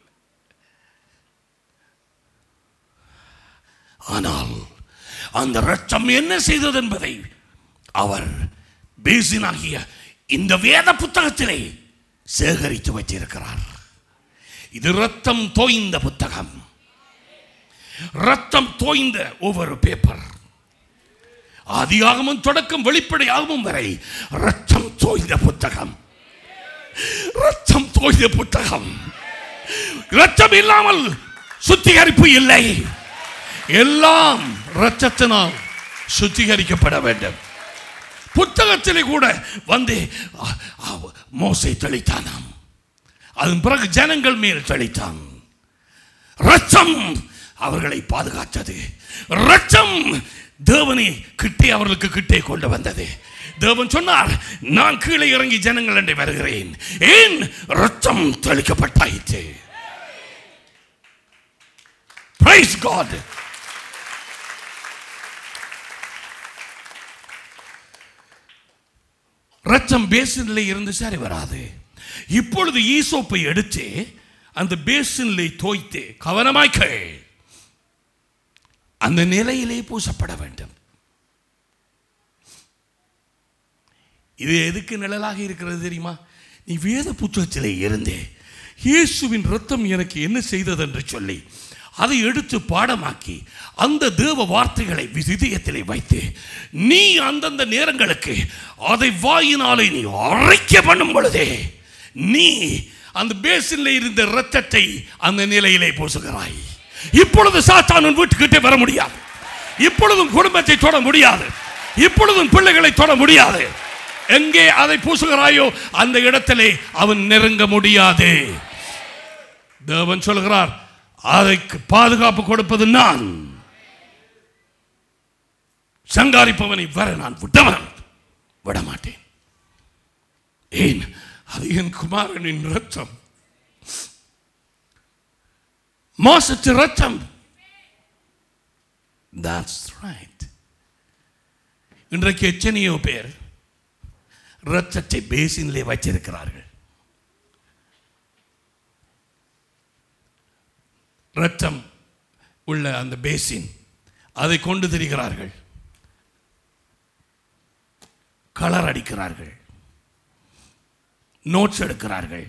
ஆனால் அந்த ரத்தம் என்ன செய்தது என்பதை அவர் பேசினாகிய இந்த வேத புத்தகத்திலே சேகரித்து வைத்திருக்கிறார் இது ரத்தம் தோய்ந்த புத்தகம் ரத்தம் தோய்ந்த ஒவ்வொரு பேப்பர் ஆதியாகமும் தொடக்கம் வெளிப்படையாகவும் வரை ரத்தம் தோய்ந்த புத்தகம் ரத்தம் தோய்ந்த புத்தகம் ரத்தம் இல்லாமல் சுத்திகரிப்பு இல்லை எல்லாம் ரத்தத்தினால் சுத்திகரிக்கப்பட வேண்டும் புத்தகத்திலே கூட வந்து அ- அ- மோசை தெளித்தானாம் அதன் பிறகு ஜனங்கள் மேல் தெளித்தான் ரத்தம் அவர்களை பாதுகாத்தது ரத்தம் தேவனை கிட்டே அவர்களுக்கு கிட்டே கொண்டு வந்தது தேவன் சொன்னார் நான் கீழே இறங்கி ஜனங்கள் என்று வருகிறேன் ஏன் ரத்தம் தெளிக்கப்பட்டாயிற்று Praise God. ரத்தம் பேசினில் இருந்து சரி வராது இப்பொழுது ஈசோப்பை எடுத்து அந்த பேசினில் தோய்த்து கவனமாய் கேள் அந்த நிலையிலே பூசப்பட வேண்டும் இது எதுக்கு நிழலாக இருக்கிறது தெரியுமா நீ வேத புத்தகத்திலே இருந்தே இயேசுவின் ரத்தம் எனக்கு என்ன செய்தது என்று சொல்லி அதை எடுத்து பாடமாக்கி அந்த தேவ வார்த்தைகளை இதயத்திலே வைத்து நீ அந்தந்த நேரங்களுக்கு அதை வாயினாலே நீ அரைக்க பண்ணும் பொழுதே நீ அந்த பேசினில் இருந்த இரத்தத்தை அந்த நிலையிலே பூசுகிறாய் இப்பொழுது சாத்தான் உன் வீட்டுக்கிட்டே வர முடியாது இப்பொழுதும் குடும்பத்தை தொட முடியாது இப்பொழுதும் பிள்ளைகளை தொட முடியாது எங்கே அதை பூசுகிறாயோ அந்த இடத்திலே அவன் நெருங்க முடியாது தேவன் சொல்கிறார் அதற்கு பாதுகாப்பு கொடுப்பது நான் சங்காரிப்பவனை வர நான் விட்டவன் விட மாட்டேன் ஏன் அது என் குமாரனின் ரத்தம் மாசத்து ரத்தம் That's right. இன்றைக்கு எத்தனையோ பேர் ரத்தத்தை பேசினிலே வச்சிருக்கிறார்கள் ரத்தம் உள்ள அந்த பேசின் அதை கொண்டு திரிகிறார்கள் கலர் அடிக்கிறார்கள் நோட்ஸ் எடுக்கிறார்கள்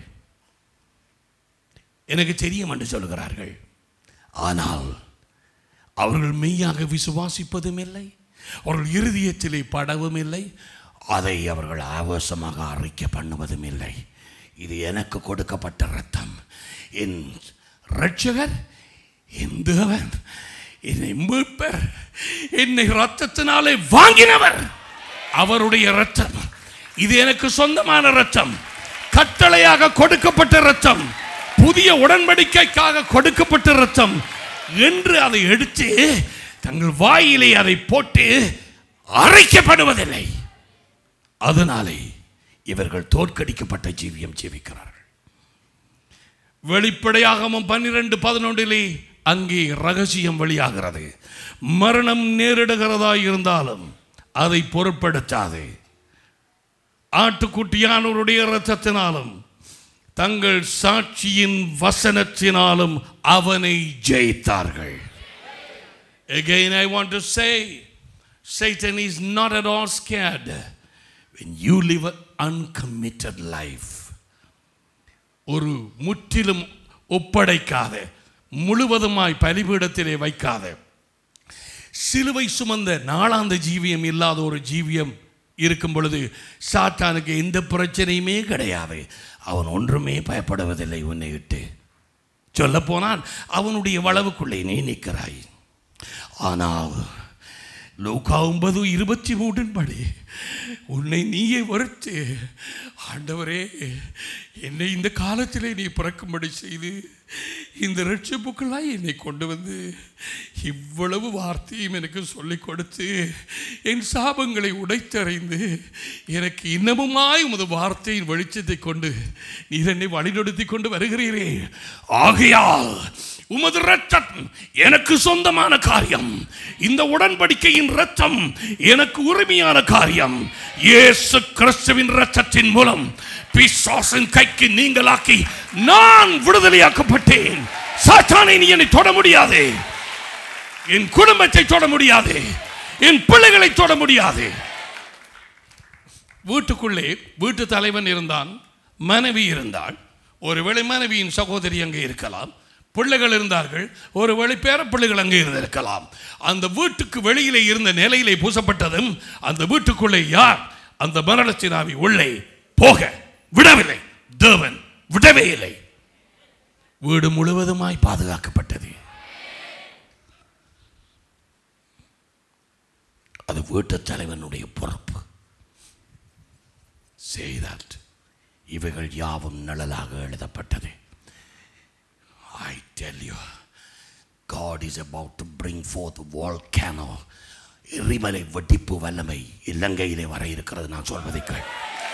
எனக்கு தெரியும் என்று சொல்கிறார்கள் ஆனால் அவர்கள் மெய்யாக விசுவாசிப்பதும் இல்லை அவர்கள் இருதயத்திலே படவும் இல்லை அதை அவர்கள் ஆவேசமாக அறிக்கை பண்ணுவதும் இல்லை இது எனக்கு கொடுக்கப்பட்ட ரத்தம் என் ரட்சகர் என் தேவன் என்னை மீட்பர் என்னை ரத்தத்தினாலே வாங்கினவர் அவருடைய ரத்தம் இது எனக்கு சொந்தமான ரத்தம் கட்டளையாக கொடுக்கப்பட்ட ரத்தம் புதிய உடன்படிக்கைக்காக கொடுக்கப்பட்ட ரத்தம் என்று அதை எடுத்து தங்கள் வாயிலே அதை போட்டு அரைக்கப்படுவதில்லை அதனாலே இவர்கள் தோற்கடிக்கப்பட்ட ஜீவியம் ஜீவிக்கிறார்கள் வெளிப்படையாகவும் பன்னிரண்டு பதினொன்றிலே அங்கே ரகசியம் வெளியாகிறது மரணம் நேரிடுகிறதா இருந்தாலும் அதை பொருட்படுத்தாது ஆட்டுக்குட்டியானவருடைய இரத்தத்தினாலும் தங்கள் சாட்சியின் வசனத்தினாலும் அவனை ஜெயித்தார்கள் Again, I want to say, Satan is not at all scared when you live an uncommitted life. ஒரு முற்றிலும் ஒப்படைக்காத முழுவதுமாய் பலிபீடத்திலே வைக்காத சிலுவை சுமந்த நாளாந்த ஜீவியம் இல்லாத ஒரு ஜீவியம் இருக்கும் பொழுது சாத்தானுக்கு எந்த பிரச்சனையுமே கிடையாது அவன் ஒன்றுமே பயப்படுவதில்லை உன்னை விட்டு சொல்லப்போனால் அவனுடைய வளவுக்குள்ளே நீ நிற்கிறாய் ஆனால் லூக்கா ஒன்பது இருபத்தி மூன்றின் படி உன்னை நீயே வருத்து ஆண்டவரே என்னை இந்த காலத்திலே நீ பிறக்கும்படி செய்து இந்த ரட்சிப்புக்களாய் என்னை கொண்டு வந்து இவ்வளவு வார்த்தையும் எனக்கு சொல்லிக் கொடுத்து என் சாபங்களை உடைத்தறைந்து எனக்கு இன்னமுமாய் உமது வார்த்தையின் வெளிச்சத்தை கொண்டு நீர் என்னை வழிநடத்தி கொண்டு வருகிறீரே ஆகையால் உமது ரத்தம் எனக்கு சொந்தமான காரியம் இந்த உடன்படிக்கையின் ரத்தம் எனக்கு உரிமையான காரியம் இயேசு கிறிஸ்துவின் ரத்தத்தின் மூலம் பிசாசின் கைக்கு நீங்களாக்கி நான் விடுதலையாக்கப்பட்டேன் சாத்தானை நீ என்னை தொட முடியாது என் குடும்பத்தை தொட முடியாது என் பிள்ளைகளை தொட முடியாது வீட்டுக்குள்ளே வீட்டு தலைவன் இருந்தான் மனைவி இருந்தாள் ஒருவேளை மனைவியின் சகோதரி அங்கே இருக்கலாம் பிள்ளைகள் இருந்தார்கள் ஒருவேளை பேர பிள்ளைகள் அங்கே இருந்திருக்கலாம் அந்த வீட்டுக்கு வெளியிலே இருந்த நிலையிலே பூசப்பட்டதும் அந்த வீட்டுக்குள்ளே யார் அந்த மரணத்தின் ஆவி உள்ளே போக விடவில்லை தேவன் விடவே இல்லை வீடு முழுவதுமாய் பாதுகாக்கப்பட்டது அது வீட்டு தலைவனுடைய பொறுப்பு செய்தால் இவைகள் யாவும் நிழலாக எழுதப்பட்டது I tell you, God is about to bring forth a volcano. எரிமலை வெடிப்பு வல்லமை இலங்கையிலே வர இருக்கிறது நான் சொல்வதை கேள்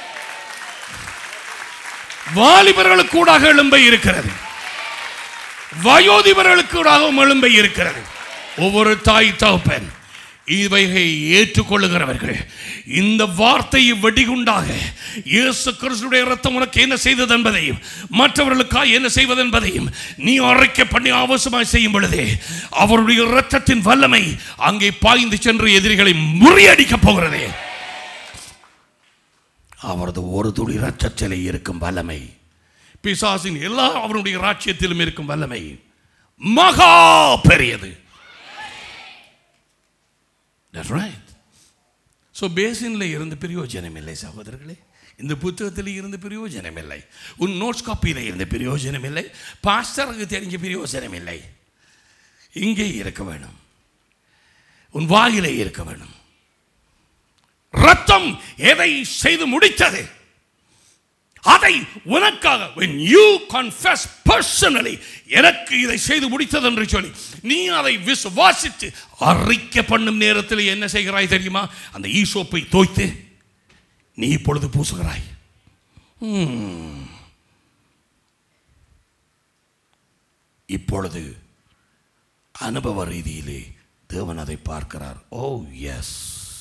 வாலிபர்களுக்கு கூடாக எழும்பை இருக்கிறது வயோதிபர்களுக்கு கூடாகவும் எழும்பை இருக்கிறது ஒவ்வொரு தாய் தகப்பன் இவைகளை ஏற்றுக்கொள்ளுகிறவர்கள் இந்த வார்த்தையை வெடிகுண்டாக இயேசு கிறிஸ்துடைய ரத்தம் உனக்கு என்ன செய்தது என்பதையும் மற்றவர்களுக்காக என்ன செய்வது என்பதையும் நீ அரைக்க பண்ணி அவசியமாய் செய்யும் பொழுதே அவருடைய இரத்தத்தின் வல்லமை அங்கே பாய்ந்து சென்று எதிரிகளை முறியடிக்கப் போகிறதே அவரது ஒரு துளி ரத்தத்திலே இருக்கும் வல்லமை பிசாசின் எல்லா அவருடைய ராட்சியத்திலும் இருக்கும் வல்லமை மகா பெரியது That's right. ஸோ பேசினில் இருந்து பிரயோஜனம் இல்லை சகோதரர்களே இந்த புத்தகத்தில் இருந்து பிரயோஜனம் இல்லை உன் நோட்ஸ் காப்பியில் இருந்து பிரயோஜனம் இல்லை பாஸ்டருக்கு தெரிஞ்ச பிரயோஜனம் இல்லை இங்கே இருக்க வேணும் உன் வாயிலே இருக்க வேணும் ரத்தம் எதை செய்து முடித்தது அதை உனக்காக when you confess personally எனக்கு இதை செய்து முடித்தது என்று சொல்லி நீ அதை விசுவாசித்து அறிக்கை பண்ணும் நேரத்தில் என்ன செய்கிறாய் தெரியுமா அந்த ஈசோப்பை தோய்த்து நீ இப்பொழுது பூசுகிறாய் ம். இப்பொழுது அனுபவ ரீதியிலே தேவன் அதை பார்க்கிறார் ஓ எஸ்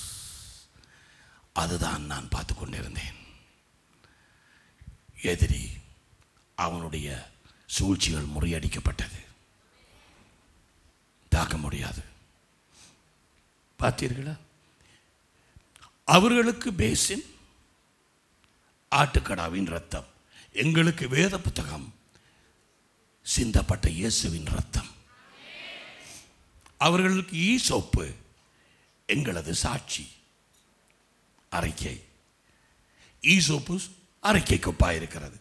அதுதான் நான் பார்த்து கொண்டிருந்தேன் எதிரி அவனுடைய சூழ்ச்சிகள் முறியடிக்கப்பட்டது தாக்க முடியாது பார்த்தீர்களா அவர்களுக்கு பேசின் ஆட்டுக்கடாவின் ரத்தம் எங்களுக்கு வேத புத்தகம் சிந்தப்பட்ட இயேசுவின் ரத்தம் அவர்களுக்கு ஈசோப்பு எங்களது சாட்சி அறிக்கை ஈசோப்பு அறிக்கை இருக்கிறது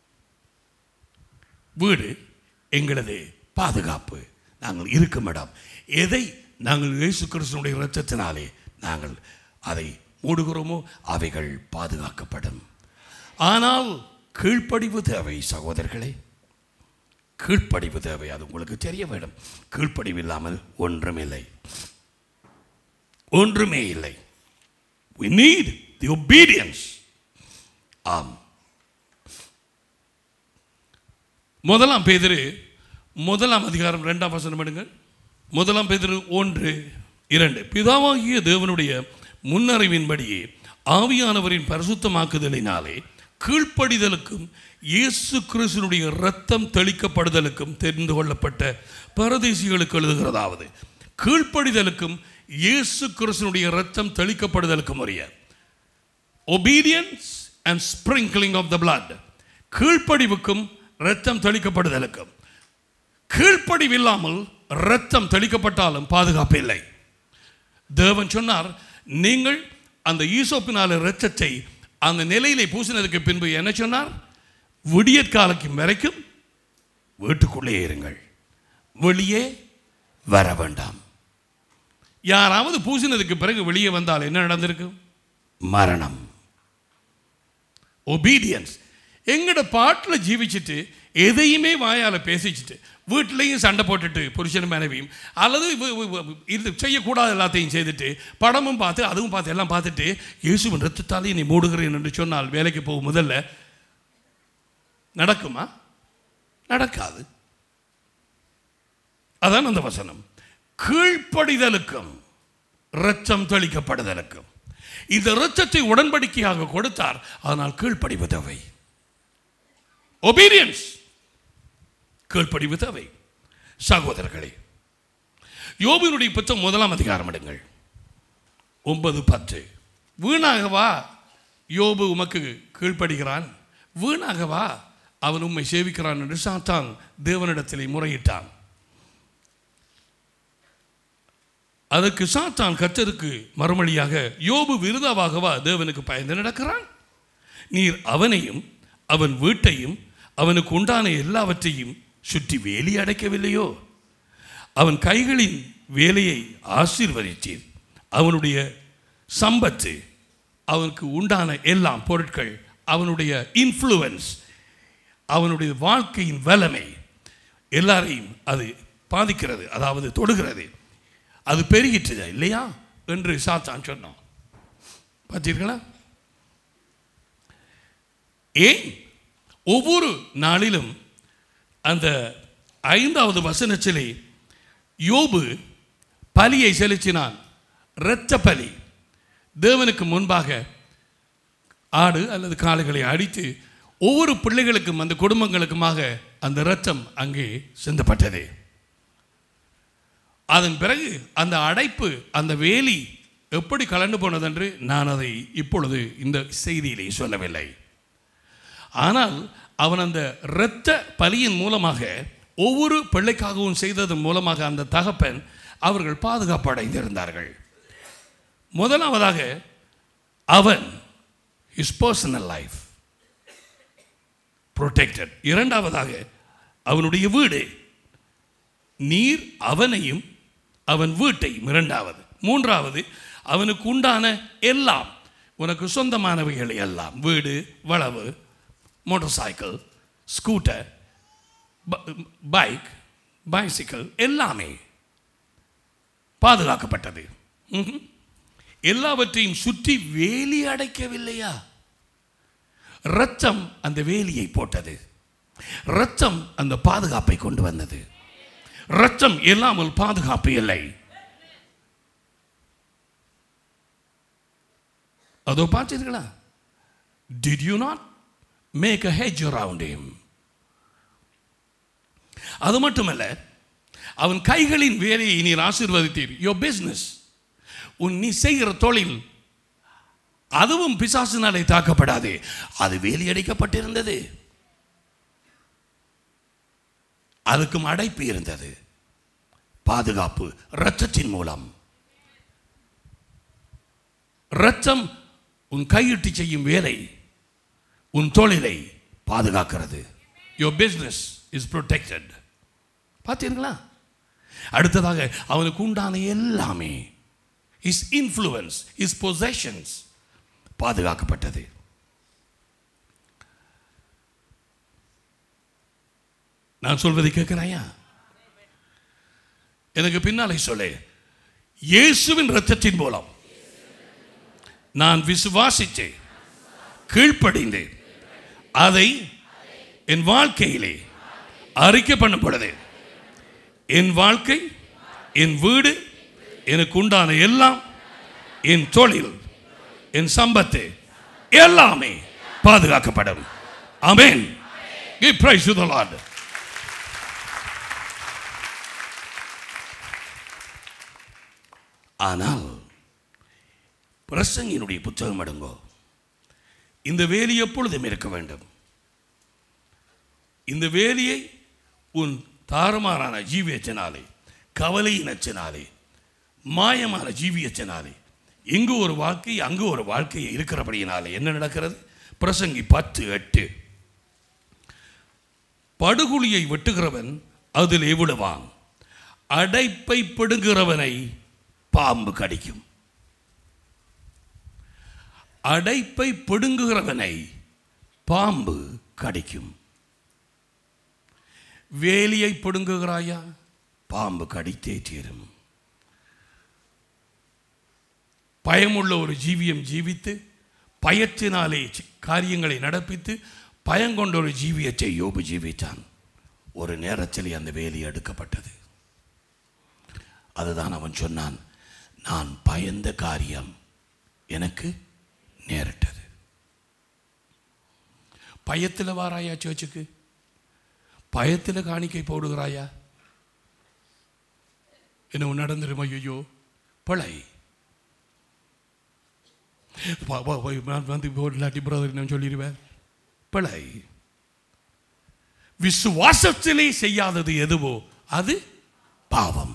வீடு எங்களது பாதுகாப்பு நாங்கள் இருக்கும் இடம் எதை நாங்கள் இயேசு கிறிஸ்துனுடைய இரத்தத்தினாலே நாங்கள் அதை மூடுகிறோமோ அவைகள் பாதுகாக்கப்படும் ஆனால் கீழ்ப்படிவு தேவை சகோதரர்களே கீழ்ப்படிவு தேவை அது உங்களுக்கு தெரிய வேண்டும் கீழ்ப்படிவு இல்லாமல் ஒன்றுமில்லை ஒன்றுமே இல்லை we need the obedience ஆம் முதலாம் பேதிரு முதலாம் அதிகாரம் இரண்டாம் வசனம் எடுங்கள் முதலாம் பேதிரு ஒன்று இரண்டு பிதாவாகிய தேவனுடைய முன்னறிவின்படியே ஆவியானவரின் பரிசுத்தமாக்குதலினாலே கீழ்ப்படிதலுக்கும் இயேசு கிறிஸ்துனுடைய ரத்தம் தெளிக்கப்படுதலுக்கும் தெரிந்து கொள்ளப்பட்ட பரதேசிகளுக்கு எழுதுகிறதாவது கீழ்ப்படிதலுக்கும் இயேசு கிறிஸ்துனுடைய ரத்தம் தெளிக்கப்படுதலுக்கும் உரிய obedience and sprinkling of the blood கீழ்ப்படிவுக்கும் இரத்தம் தெளிக்கப்படுதலுக்கும் கீழ்ப்படிவில்லாமல் இரத்தம் தெளிக்கப்பட்டாலும் பாதுகாப்பு இல்லை தேவன் சொன்னார் நீங்கள் அந்த ஈசோப்பினால இரத்தத்தை அந்த நிலையிலே பூசினதுக்கு பின்பு என்ன சொன்னார் விடியற்காலக்கு வரைக்கும் வீட்டுக்குள்ளே இருங்கள் வெளியே வர வேண்டாம் யாராவது பூசினதுக்கு பிறகு வெளியே வந்தால் என்ன நடந்திருக்கு மரணம் ஒபீடியன்ஸ் எங்கட பாட்டில் ஜீவிச்சுட்டு எதையுமே வாயால் பேசிச்சுட்டு வீட்லேயும் சண்டை போட்டுட்டு புருஷன் மனைவியும் அல்லது வு- வு- வு- இது செய்யக்கூடாத எல்லாத்தையும் செய்துட்டு படமும் பார்த்து அதுவும் பார்த்து எல்லாம் பார்த்துட்டு இயேசுவின் ரத்தத்தாலே நீ மூடுகிறேன் என்று சொன்னால் வேலைக்கு போகும் முதல்ல நடக்குமா நடக்காது அதான் அந்த வசனம் கீழ்ப்படிதலுக்கும் இரத்தம் தெளிக்கப்படுதலுக்கும் இந்த இரத்தத்தை உடன்படிக்கையாக கொடுத்தார் ஆனால் கீழ்ப்படிவு தேவை ஒபீரியன்ஸ் கீழ்ப்படிவு தேவை சகோதரர்களே யோபினுடைய புத்தகம் முதலாம் அதிகாரம் எடுங்கள் ஒன்பது பத்து வீணாகவா யோபு உமக்கு கீழ்ப்படுகிறான் வீணாகவா அவன் உம்மை சேவிக்கிறான் என்று சாத்தான் தேவனிடத்திலே முறையிட்டான் அதற்கு சாத்தான் கர்த்தருக்கு மறுமொழியாக யோபு விருதாவாகவா தேவனுக்கு பயந்து நடக்கிறான் நீர் அவனையும் அவன் வீட்டையும் அவனுக்கு உண்டான எல்லாவற்றையும் சுற்றி வேலி அடைக்கவில்லையோ அவன் கைகளின் வேலையை ஆசீர்வதித்தீர் அவனுடைய சம்பத்து அவனுக்கு உண்டான எல்லாம் பொருட்கள் அவனுடைய இன்ஃப்ளூவன்ஸ் அவனுடைய வாழ்க்கையின் வல்லமை எல்லாரையும் அது பாதிக்கிறது அதாவது தொடுகிறது அது பெருகிட்டுதா இல்லையா என்று சாத்தான் சொன்னான் பார்த்தீர்களா ஏன் ஒவ்வொரு நாளிலும் அந்த ஐந்தாவது வசனத்திலே யோபு பலியை செலுத்தினான் இரத்த பலி தேவனுக்கு முன்பாக ஆடு அல்லது காளைகளை அடித்து ஒவ்வொரு பிள்ளைகளுக்கும் அந்த குடும்பங்களுக்குமாக அந்த இரத்தம் அங்கே சிந்தப்பட்டது அதன் பிறகு அந்த அடைப்பு அந்த வேலி எப்படி கலந்து போனதென்று நான் அதை இப்பொழுது இந்த செய்தியிலே சொல்லவில்லை ஆனால் அவன் அந்த இரத்த பலியின் மூலமாக ஒவ்வொரு பிள்ளைக்காகவும் செய்ததன் மூலமாக அந்த தகப்பன் அவர்கள் பாதுகாப்பு அடைந்திருந்தார்கள் முதலாவதாக அவன் his personal லைஃப் protected இரண்டாவதாக அவனுடைய வீடு நீர் அவனையும் அவன் வீட்டையும் இரண்டாவது மூன்றாவது அவனுக்கு உண்டான எல்லாம் உனக்கு சொந்தமானவைகள் எல்லாம் வீடு வளவு motorcycle scooter bike bicycle எல்லாமே பாதுகாக்கப்பட்டது ம்ஹும். எல்லாவற்றையும் சுற்றி வேலி அடைக்கவில்லையா ரத்தம் அந்த வேலியை போட்டது ரத்தம் அந்த பாதுகாப்பை கொண்டு வந்தது ரத்தம் இல்லாமல் பாதுகாப்பு இல்லை அதோ பார்த்தீர்களா did you not make a hedge around him அது மட்டுமல்ல அவன் கைகளின் வேலையை நீர் ஆசீர்வதித்தீர் யோ பிஸ்னஸ் உன் நீ செய்கிற தொழில் அதுவும் பிசாசினாலே தாக்கப்படாது அது வேலி அடைக்கப்பட்டிருந்தது அதுக்கும் அடைப்பு இருந்தது பாதுகாப்பு இரத்தத்தின் மூலம் இரத்தம் உன் கையிட்டு செய்யும் வேலை உன் தொழிலை பாதுகாக்கிறது யோர் பிஸ்னஸ் இஸ் protected பார்த்தீங்களா அடுத்ததாக அவனுக்கு உண்டான எல்லாமே இஸ் இன்ஃப்ளூயன்ஸ் இஸ் பொசஷன்ஸ் பாதுகாக்கப்பட்டது நான் சொல்வதை கேட்கிறாயா எனக்கு பின்னாலே சொல்லு இயேசுவின் ரத்தத்தின் மூலம் நான் விசுவாசித்து கீழ்ப்படிந்து அதை என் வாழ்க்கையிலே அறிக்கை பண்ணும் பொழுது என் வாழ்க்கை என் வீடு எனக்கு உண்டான எல்லாம் என் தொழில் என் சம்பத்து எல்லாமே பாதுகாக்கப்படும் ஆமென் Give praise to the Lord. ஆனால் பிரசங்கினுடைய புத்தகம் எடுங்கோ இந்த வேலி எப்பொழுதும் இருக்க வேண்டும் இந்த வேலியை உன் தாறுமாறான ஜீவியத்தினாலே கவலையினச்சினாலே மாயமான ஜீவியத்தினாலே இங்கு ஒரு வாழ்க்கை அங்கு ஒரு வாழ்க்கை இருக்கிறபடியினாலே என்ன நடக்கிறது பிரசங்கி பத்து எட்டு படுகுழியை வெட்டுகிறவன் அதில் விழுவான் அடைப்பை பிடுங்கிறவனை பாம்பு கடிக்கும் அடைப்பை பிடுங்குகிறவனை பாம்பு கடிக்கும் வேலியை பிடுங்குகிறாயா பாம்பு கடித்தே தீரும் பயமுள்ள ஒரு ஜீவியம் ஜீவித்து பயத்தினாலே சி- காரியங்களை நடப்பித்து பயங்கொண்ட ஒரு ஜீவியத்தை யோபு ஜீவித்தான் ஒரு நேரத்தில் அந்த வேலி எடுக்கப்பட்டது அதுதான் அவன் சொன்னான் நான் பயந்த காரியம் எனக்கு நேரிட்டது பயத்தில் வாராயா சர்ச்சுக்கு பயத்தில் காணிக்கை போடுகிறாயா என்ன நடந்துருமா ஐயோ பழை வா- வா- வா, நான் வந்து இல்லாட்டி பிரதர் நான் சொல்லிடுவேன் பிழை விசுவாசத்திலே செய்யாதது எதுவோ அது பாவம்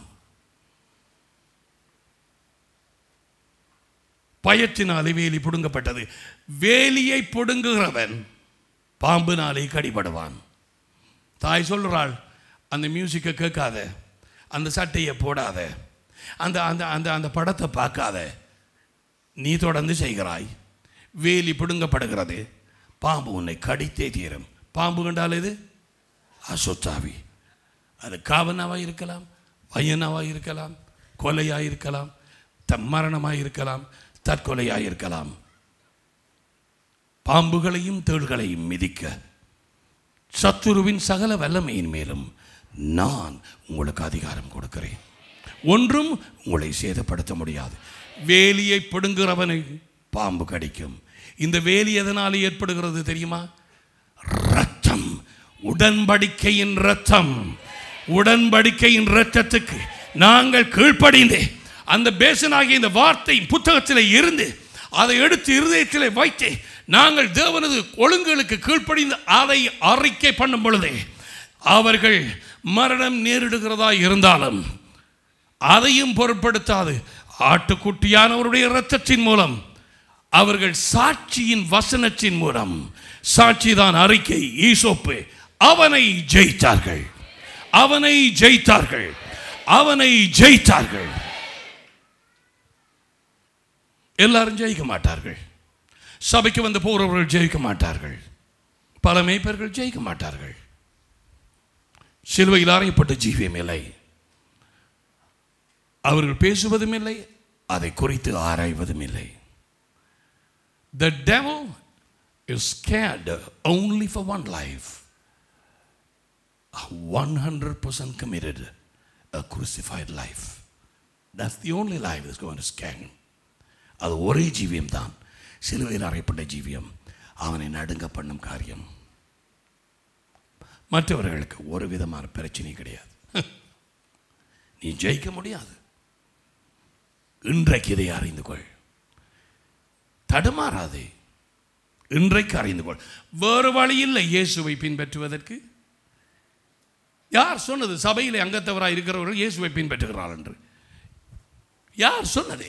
பயத்தினாலே வேலி பிடுங்கப்பட்டது வேலியை பிடுங்குகிறவன் பாம்பினாலே கடிபடுவான் தாய் சொல்றாள் அந்த மியூசிக்கை கேட்காத அந்த சட்டையை போடாத அந்த அந்த அந்த அந்த படத்தை பார்க்காத நீ தொடர்ந்து செய்கிறாய் வேலி பிடுங்கப்படுகிறது பாம்பு உன்னை கடித்தே தீரும் பாம்பு கண்டால் இது அசுத்தாவி அது காவனாவாக இருக்கலாம் வையனாவாக இருக்கலாம் கொலையாக இருக்கலாம் த மரணமாக இருக்கலாம் தற்கொலையாக இருக்கலாம் பாம்புகளையும் தேள்களையும் மிதிக்க சத்துருவின் சகல வல்லமையின் மேலும் நான் உங்களுக்கு அதிகாரம் கொடுக்கிறேன் ஒன்றும் உங்களை சேதப்படுத்த முடியாது வேலியை பிடுங்குறவனை பாம்பு கடிக்கும் இந்த வேலி எதனால் ஏற்படுகிறது தெரியுமா ரத்தம் உடன்படிக்கையின் ரத்தம் உடன்படிக்கையின் ரத்தத்துக்கு நாங்கள் கீழ்ப்படிந்து அந்த பேசனாகிய இந்த வார்த்தை புத்தகத்தில் இருந்து அதை எடுத்து இருதயத்தில் வைத்து நாங்கள் தேவனது ஒழுங்குகளுக்கு கீழ்ப்படிந்து அதை அறிக்கை பண்ணும் பொழுதே அவர்கள் மரணம் நேரிடுகிறதா இருந்தாலும் அதையும் பொருட்படுத்தாது ஆட்டுக்குட்டியானவருடைய இரத்தத்தின் மூலம் அவர்கள் சாட்சியின் வசனத்தின் மூலம் சாட்சிதான் அறிக்கை ஈசோப்பு அவனை ஜெயித்தார்கள் அவனை ஜெயித்தார்கள் அவனை ஜெயித்தார்கள் எல்லாரும் ஜெயிக்க மாட்டார்கள் சபைக்கு வந்து போறவர்கள் ஜெயிக்க மாட்டார்கள் பல மேய்ப்பர்கள் ஜெயிக்க மாட்டார்கள் சிலுவையில் அறையப்பட்ட ஜீவியம் இல்லை அவர்கள் பேசுவதும் இல்லை அதை குறித்து ஆராய்வதும் இல்லை The devil is scared only for one life. 100% committed a crucified life. That's the only life that's going to scare him. அது ஒரே ஜீவியம் தான் சிலுவையில் அறையப்பட்ட ஜீவியம் அவனை நடுங்க பண்ணும் காரியம் மற்றவர்களுக்கு ஒரு விதமான பிரச்சனை கிடையாது நீ ஜெயிக்க முடியாது இன்றைக்கு இதை அறிந்து கொள் தடுமாறாதே இன்றைக்கு அறிந்து கொள் வேறு வழி இல்லை இயேசுவை பின்பற்றுவதற்கு யார் சொன்னது சபையிலே அங்கத்தவராக இருக்கிறவர்கள் இயேசுவை பின்பற்றுகிறார் என்று யார் சொன்னதே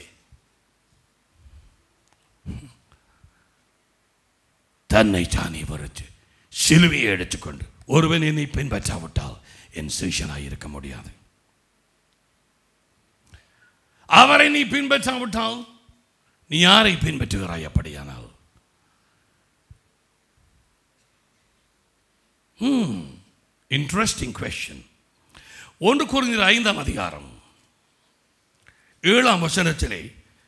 தன்னை தானே வரைச்சு சிலுவையை எடுத்துக்கொண்டு ஒருவன் என்னை பின்பற்றாவிட்டால் என் சிஷனாக இருக்க முடியாது அவரை நீ பின்பற்றாவிட்டால் நீ யாரை பின்பற்றுகிறாய் அப்படியானால் இன்ட்ரெஸ்டிங் கொஸ்டின் ஒன்று குறைந்த ஐந்தாம் அதிகாரம் ஏழாம் வசனத்திலே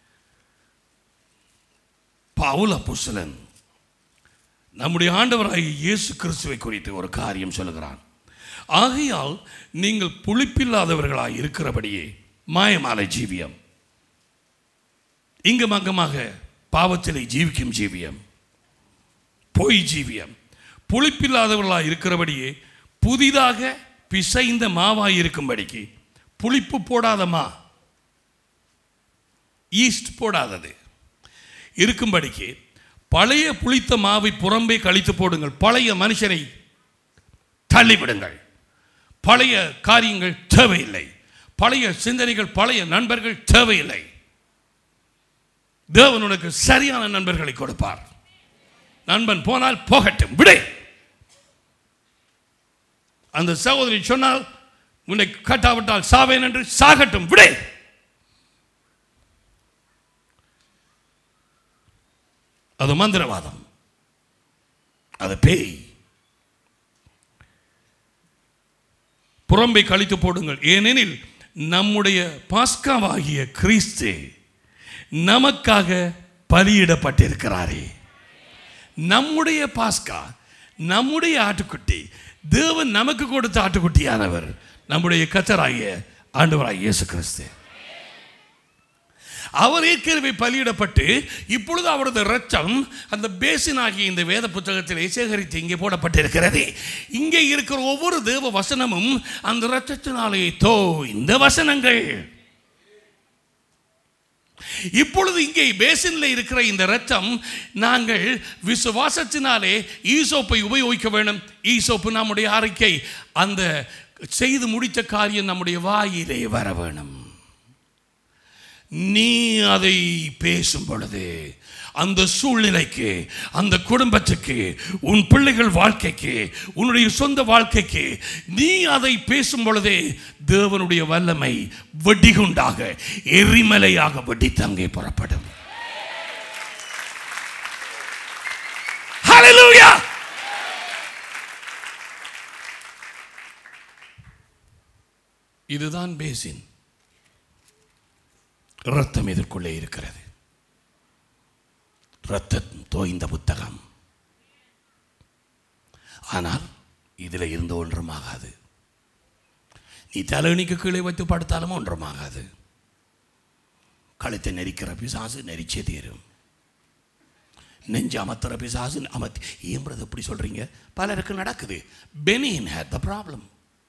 பவுல புசலன் நம்முடைய ஆண்டவராகிய இயேசு கிறிஸ்துவை குறித்து ஒரு காரியம் சொல்லுகிறான் ஆகையால் நீங்கள் புளிப்பில்லாதவர்களாய் இருக்கிறபடியே மாயமாலை ஜீவியம் இங்கும் அங்கமாக பாவத்திலே ஜீவிக்கும் ஜீவியம் பொய் ஜீவியம் புளிப்பில்லாதவர்களாய் இருக்கிறபடியே புதிதாக பிசைந்த மாவாய் இருக்கும்படிக்கு புளிப்பு போடாத மா ஈஸ்ட் போடாதது இருக்கும்படிக்கு பழைய புளித்த மாவை புறம்பே கழித்து போடுங்கள் பழைய மனுஷனை தள்ளிவிடுங்கள் பழைய காரியங்கள் தேவையில்லை பழைய சிந்தனைகள் பழைய நண்பர்கள் தேவையில்லை தேவன் உனக்கு சரியான நண்பர்களை கொடுப்பார் நண்பன் போனால் போகட்டும் விடு அந்த சகோதரி சொன்னால் உன்னை கட்டாவிட்டால் சாவேன் என்று சாகட்டும் விடு அது மந்திரவாதம் அது பேய் புறம்பை கழித்து போடுங்கள் ஏனெனில் நம்முடைய பாஸ்காவாகிய கிறிஸ்து நமக்காக பலியிடப்பட்டிருக்கிறாரே நம்முடைய பாஸ்கா நம்முடைய ஆட்டுக்குட்டி தேவன் நமக்கு கொடுத்த ஆட்டுக்குட்டியானவர் நம்முடைய கத்தராகிய ஆண்டவராகிய இயேசு கிறிஸ்து அவர் ஏற்கனவே பலியிடப்பட்டு இப்பொழுது அவரது ரத்தம் அந்த பேசின் ஆகிய இந்த வேத புத்தகத்திலே சேகரித்து இங்கே போடப்பட்டிருக்கிறது இங்கே இருக்கிற ஒவ்வொரு தேவ வசனமும் அந்த ரத்தத்தினாலே தோ இந்த வசனங்கள் இப்பொழுது இங்கே பேசின்ல இருக்கிற இந்த ரத்தம் நாங்கள் விசுவாசத்தினாலே ஈசோப்பை உபயோகிக்க வேண்டும் ஈசோப்பு நம்முடைய அறிக்கை அந்த செய்து முடித்த காரியம் நம்முடைய வாயிலே வர வேணும் நீ அதை பேசும் பொழுது அந்த சூழ்நிலைக்கு அந்த குடும்பத்துக்கு உன் பிள்ளைகள் வாழ்க்கைக்கு உன்னுடைய சொந்த வாழ்க்கைக்கு நீ அதை பேசும் பொழுதே தேவனுடைய வல்லமை வெடிகுண்டாக எரிமலையாக வெடித்து அங்கே புறப்படும் Hallelujah! இதுதான் பேசின் ரத்தம் இதற்குள்ளே இருக்கிறது ரத்தம் தோய்ந்த புத்தகம் ஆனால் இதில் இருந்து ஒன்றுமாகாது நீ தலையணிக்கு கீழே வைத்து படுத்தாலும் ஒன்றுமாகாது கழுத்தை நெரிக்கிற பிசாசு நெரிச்சே தீரும் நெஞ்சு அமர்த்துற பிசாசு அமர்த்தி ஏம்புறது எப்படி சொல்றீங்க பலருக்கு நடக்குது பெனின் had the problem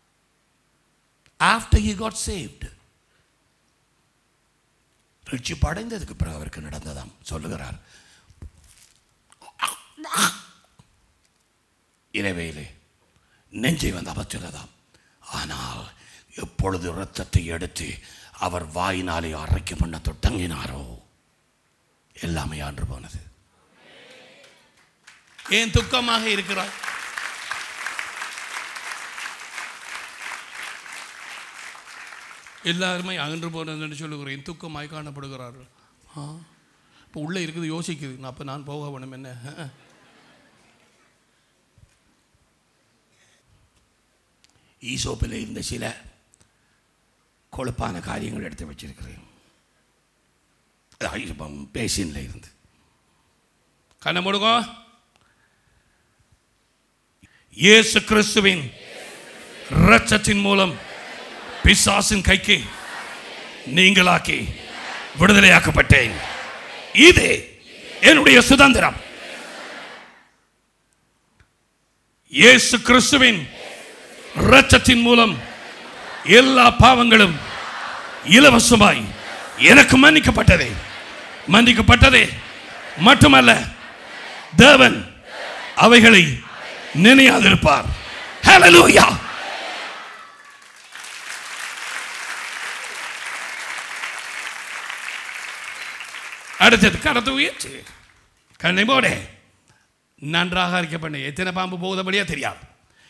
after he got saved ரட்சிப்பு அடைந்ததுக்கு பிறகு அவருக்கு நடந்ததாம் சொல்லுகிறார் இரவையிலே நெஞ்சை வந்து அமர்த்துகிறதாம் ஆனால் எப்பொழுது இரத்தத்தை எடுத்து அவர் வாயினாலே அரைக்க பண்ண தொடங்கினாரோ எல்லாமே ஆண்டு போனது ஏன் துக்கமாக இருக்கிறார் எல்லாருமே அகன்று போனதுன்னு சொல்லுகிறேன் துக்கமாய் காணப்படுகிறார்கள் ஆ இப்போ உள்ளே இருக்குது யோசிக்குது நான் அப்போ நான் போக வேணும் என்ன ஈசோப்பில் இருந்த சில கொழுப்பான காரியங்கள் எடுத்து வச்சிருக்கிறேன் பேசின்ல இருந்து கண்ணை மூடுங்க இயேசு கிறிஸ்துவின் இரத்தத்தின் மூலம் பிசாசின் கைக்கு நீங்களாக்கி விடுதலையாக்கப்பட்டேன் இது என்னுடைய சுதந்திரம் இயேசு கிறிஸ்துவின் இரத்தத்தின் மூலம் எல்லா பாவங்களும் இலவசமாய் எனக்கு மன்னிக்கப்பட்டதே மன்னிக்கப்பட்டதே மட்டுமல்ல தேவன் அவைகளை நினையாதிருப்பார் ஹalleluya அடுத்தது கரத்தை உயர்த்து கண்ணை போடே நன்றாக அறிக்கை பண்ண எத்தனை பாம்பு போகுதபடியா தெரியாது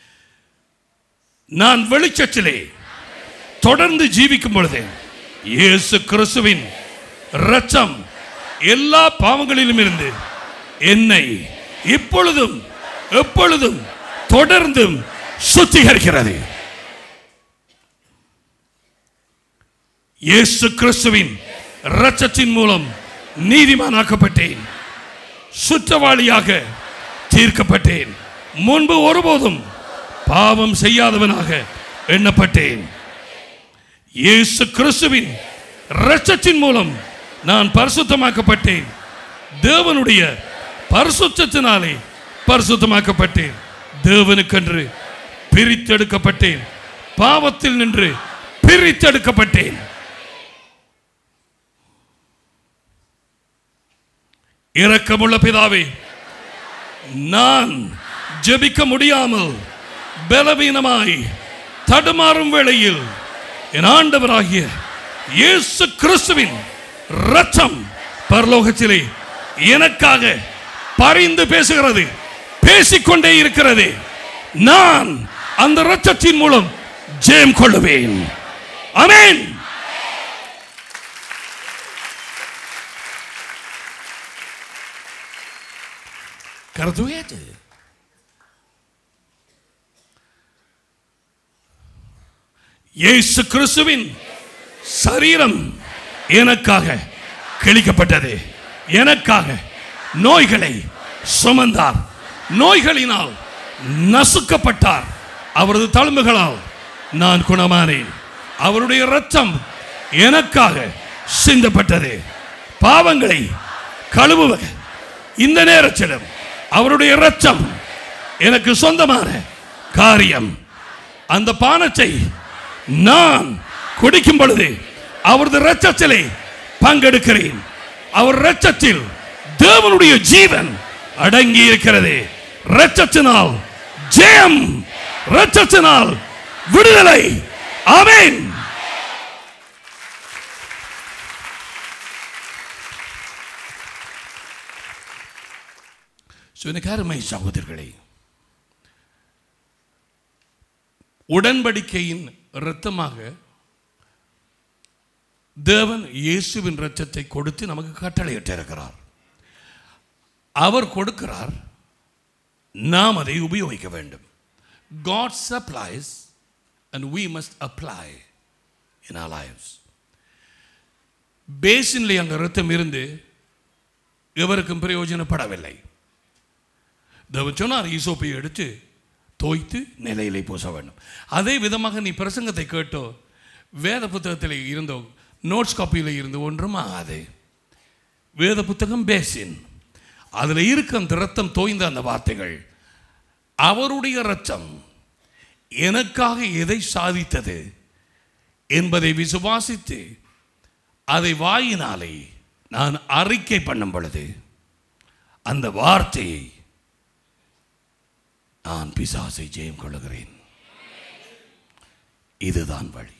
நான் வெளிச்சத்திலே தொடர்ந்து ஜீவிக்கும் பொழுது இயேசு கிறிஸ்துவின் இரத்தம் எல்லா பாவங்களிலும் இருந்து என்னை இப்பொழுதும் எப்பொழுதும் தொடர்ந்தும் சுத்திகரிக்கிறது இயேசு கிறிஸ்துவின் இரத்தத்தின் மூலம் நீதிமானாக்கப்பட்டேன் சுற்றவாளியாக தீர்க்கப்பட்டேன் முன்பு ஒருபோதும் பாவம் செய்யாதவனாக எண்ணப்பட்டேன் இயேசு கிறிஸ்துவின் இரத்தத்தின் மூலம் நான் பரிசுத்தமாக்கப்பட்டேன் தேவனுடைய பரிசுத்தத்தினாலே பரிசுத்தமாக்கப்பட்டேன் தேவனுக்கென்று பிரித்தெடுக்கப்பட்டேன் பாவத்தில் நின்று பிரித்தெடுக்கப்பட்டேன் இரக்கமுள்ள பிதாவே நான் ஜெபிக்க முடியாமல் பலவீனமாய் தடுமாறும் வேளையில் என் ஆண்டவராகிய இயேசு கிறிஸ்துவின் ரத்தம் பரலோகத்திலே எனக்காக பரிந்து பேசுகிறது பேசிக்கொண்டே இருக்கிறது நான் அந்த ரத்தத்தின் மூலம் ஜெயம் கொள்ளுவேன் அமேன் கருத்து உயர்த்து இயேசு கிறிஸ்துவின் சரீரம் எனக்காக கிழிக்கப்பட்டது எனக்காக நோய்களை சுமந்தார் நோய்களினால் நசுக்கப்பட்டார் அவரது தழும்புகளால் நான் குணமானேன் அவருடைய இரத்தம் எனக்காக சிந்தப்பட்டது பாவங்களை கழுவுவது இந்த நேரத்திலும் அவருடைய இரத்தம் எனக்கு சொந்தமான காரியம் அந்த பானத்தை நான் குடிக்கும் பொழுது அவரது இரத்தத்திலே பங்கெடுக்கிறேன் அவர் இரத்தத்தில் தேவனுடைய ஜீவன் அடங்கி இருக்கிறது இரத்தத்தினால் ஜெயம் இரத்தத்தினால் விடுதலை ஆமென் சுனகாரமை சகோதரர்களே உடன்படிக்கையின் இரத்தமாக தேவன் இயேசுவின் இரத்தத்தை கொடுத்து நமக்கு கட்டளையிட்டிருக்கிறார் அவர் கொடுக்கிறார் நாம் அதை உபயோகிக்க வேண்டும் God supplies and we must apply in our lives பேசின்ல அந்த இரத்தம் இருந்து எவருக்கும் பிரயோஜனப்படவில்லை தேவன் சொன்னார் ஈசோப்பை எடுத்து தோய்த்து நிலையிலே பூச வேண்டும் அதே விதமாக நீ பிரசங்கத்தை கேட்டோ வேத புத்தகத்தில் இருந்தோ நோட்ஸ் காப்பியில் இருந்து ஒன்றும் ஆகாது வேத புத்தகம் பேசின் அதில் இருக்க அந்த ரத்தம் தோய்ந்த அந்த வார்த்தைகள் அவருடைய ரத்தம் எனக்காக எதை சாதித்தது என்பதை விசுவாசித்து அதை வாயினாலே நான் அறிக்கை பண்ணும் பொழுது அந்த வார்த்தையை நான் பிசாசை ஜெயம் கொள்ளுகிறேன் இதுதான் வழி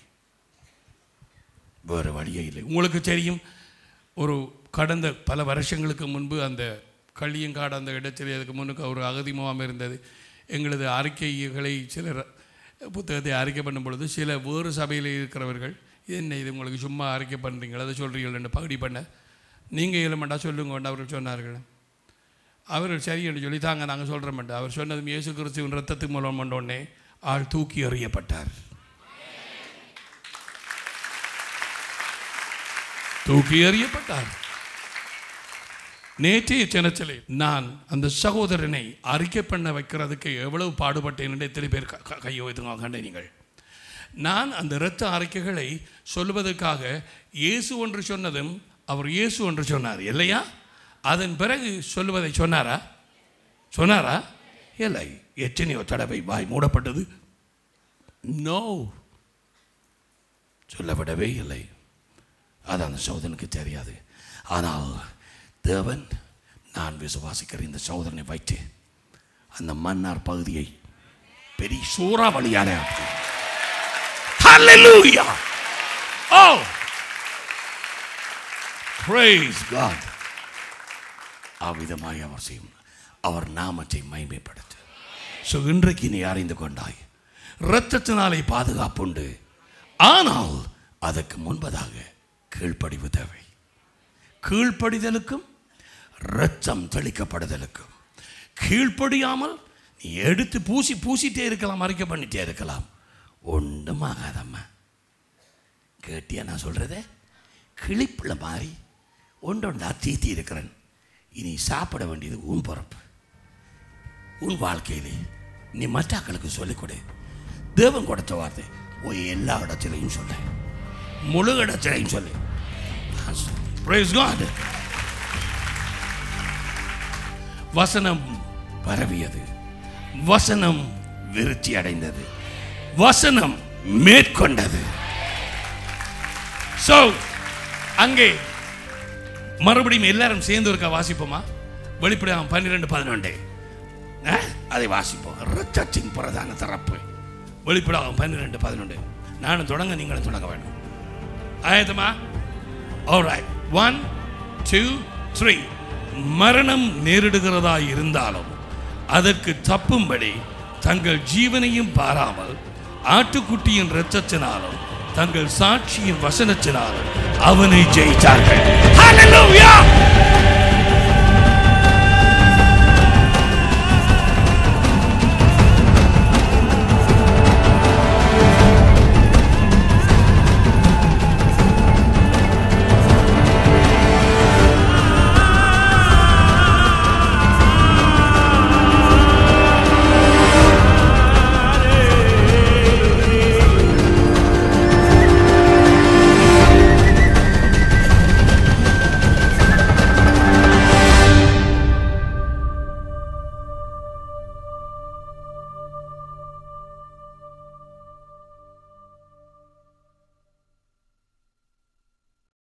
வேறு வழியே இல்லை உங்களுக்கு தெரியும் ஒரு கடந்த பல வருஷங்களுக்கு முன்பு அந்த களியங்காடு அந்த இடத்தில் அதுக்கு முன்னுக்கு ஒரு அகதி முகாம் இருந்தது எங்களது அறிக்கைகளை சிலர் புத்தகத்தை அறிக்கை பண்ணும் பொழுது சில வேறு சபையில் இருக்கிறவர்கள் என்ன இது உங்களுக்கு சும்மா அறிக்கை பண்ணுறீங்களா அதை சொல்கிறீங்களா பகுதி பண்ண நீங்கள் இல்லைமாட்டா சொல்லுங்க அவர்கள் சொன்னார்கள் அவர்கள் சரி என்று சொல்லி தாங்க நாங்கள் சொல்கிற மாட்டோம் அவர் சொன்னதும் இயேசு கிறிஸ்துவின் ரத்தத்து மூலம் கொண்டோடனே ஆள் தூக்கி எறியப்பட்டார் தூக்கி எறியப்பட்டார் நேற்றைய தினத்திலே நான் அந்த சகோதரனை அறிக்கை பண்ண வைக்கிறதுக்கு எவ்வளவு பாடுபட்டேன் என்று எத்தனை பேர் க- க- கையை வைத்துங்க கண்டே நீங்கள் நான் அந்த இரத்த அறிக்கைகளை சொல்வதற்காக இயேசு ஒன்று சொன்னதும் அவர் இயேசு ஒன்று சொன்னார் இல்லையா அதன் பிறகு சொல்லுவதை சொன்னாரா சொன்னாரா இல்லை எத்தனையோ தடவை வாய் மூடப்பட்டது நோ சொல்லப்படவே இல்லை அது அந்த சோதனுக்கு தெரியாது ஆனால் தேவன் நான் விசுவாசிக்கிற இந்த சோதனை வைத்து அந்த மன்னார் பகுதியை பெரிய சூறாவளியான Hallelujah! Oh! Praise God! அவ்விதமாய் அவர் செய்யும் அவர் நாமத்தை மைமைப்படுத்து ஸோ இன்றைக்கு நீ அறிந்து கொண்டாய் இரத்தத்தினாலே பாதுகாப்புண்டு ஆனால் அதற்கு முன்பதாக கீழ்ப்படிவு தேவை கீழ்ப்படிதலுக்கும் இரத்தம் தெளிக்கப்படுதலுக்கும் கீழ்ப்படியாமல் நீ எடுத்து பூசி பூசிட்டே இருக்கலாம் மறைக்க பண்ணிட்டே இருக்கலாம் ஒன்றும் ஆகாதம்மா கேட்டியா நான் சொல்கிறத கிளிப்புள்ள மாதிரி ஒன்றொண்டா தீத்தி இருக்கிறேன் இனி சாப்பிட வேண்டியது உன் பொறுப்பு உன் வாழ்க்கையிலே நீ மற்றாக்களுக்கு சொல்லிக் கொடு தேவன் கொடுத்த வார்த்தை போய் எல்லா இடத்திலையும் சொல்லு முழு இடத்திலையும் சொல்லு Praise God. வசனம் பரவியது வசனம் விருத்தி அடைந்தது வசனம் மேற்கொண்டது So, அங்கே மறுபடியும் எல்லாரும் சேர்ந்து இருக்க வாசிப்போமா வெளிப்படையாம் பன்னிரெண்டு பதினொன்று அதை வாசிப்போம் ரத்தத்தின் பிரதான தரப்பு வெளிப்படாகும் பன்னிரெண்டு பதினொன்று நானும் தொடங்க நீங்களும் தொடங்க வேண்டும் ஆயத்தமா ஆல்ரைட் ஒன் டூ த்ரீ மரணம் நேரிடுகிறதா இருந்தாலும் அதற்கு தப்பும்படி தங்கள் ஜீவனையும் பாராமல் ஆட்டுக்குட்டியின் இரத்தத்தினாலும் தங்கள் சாட்சியின் வசனத்தினாலும் அவனை ஜெயித்தார்கள் Hallelujah!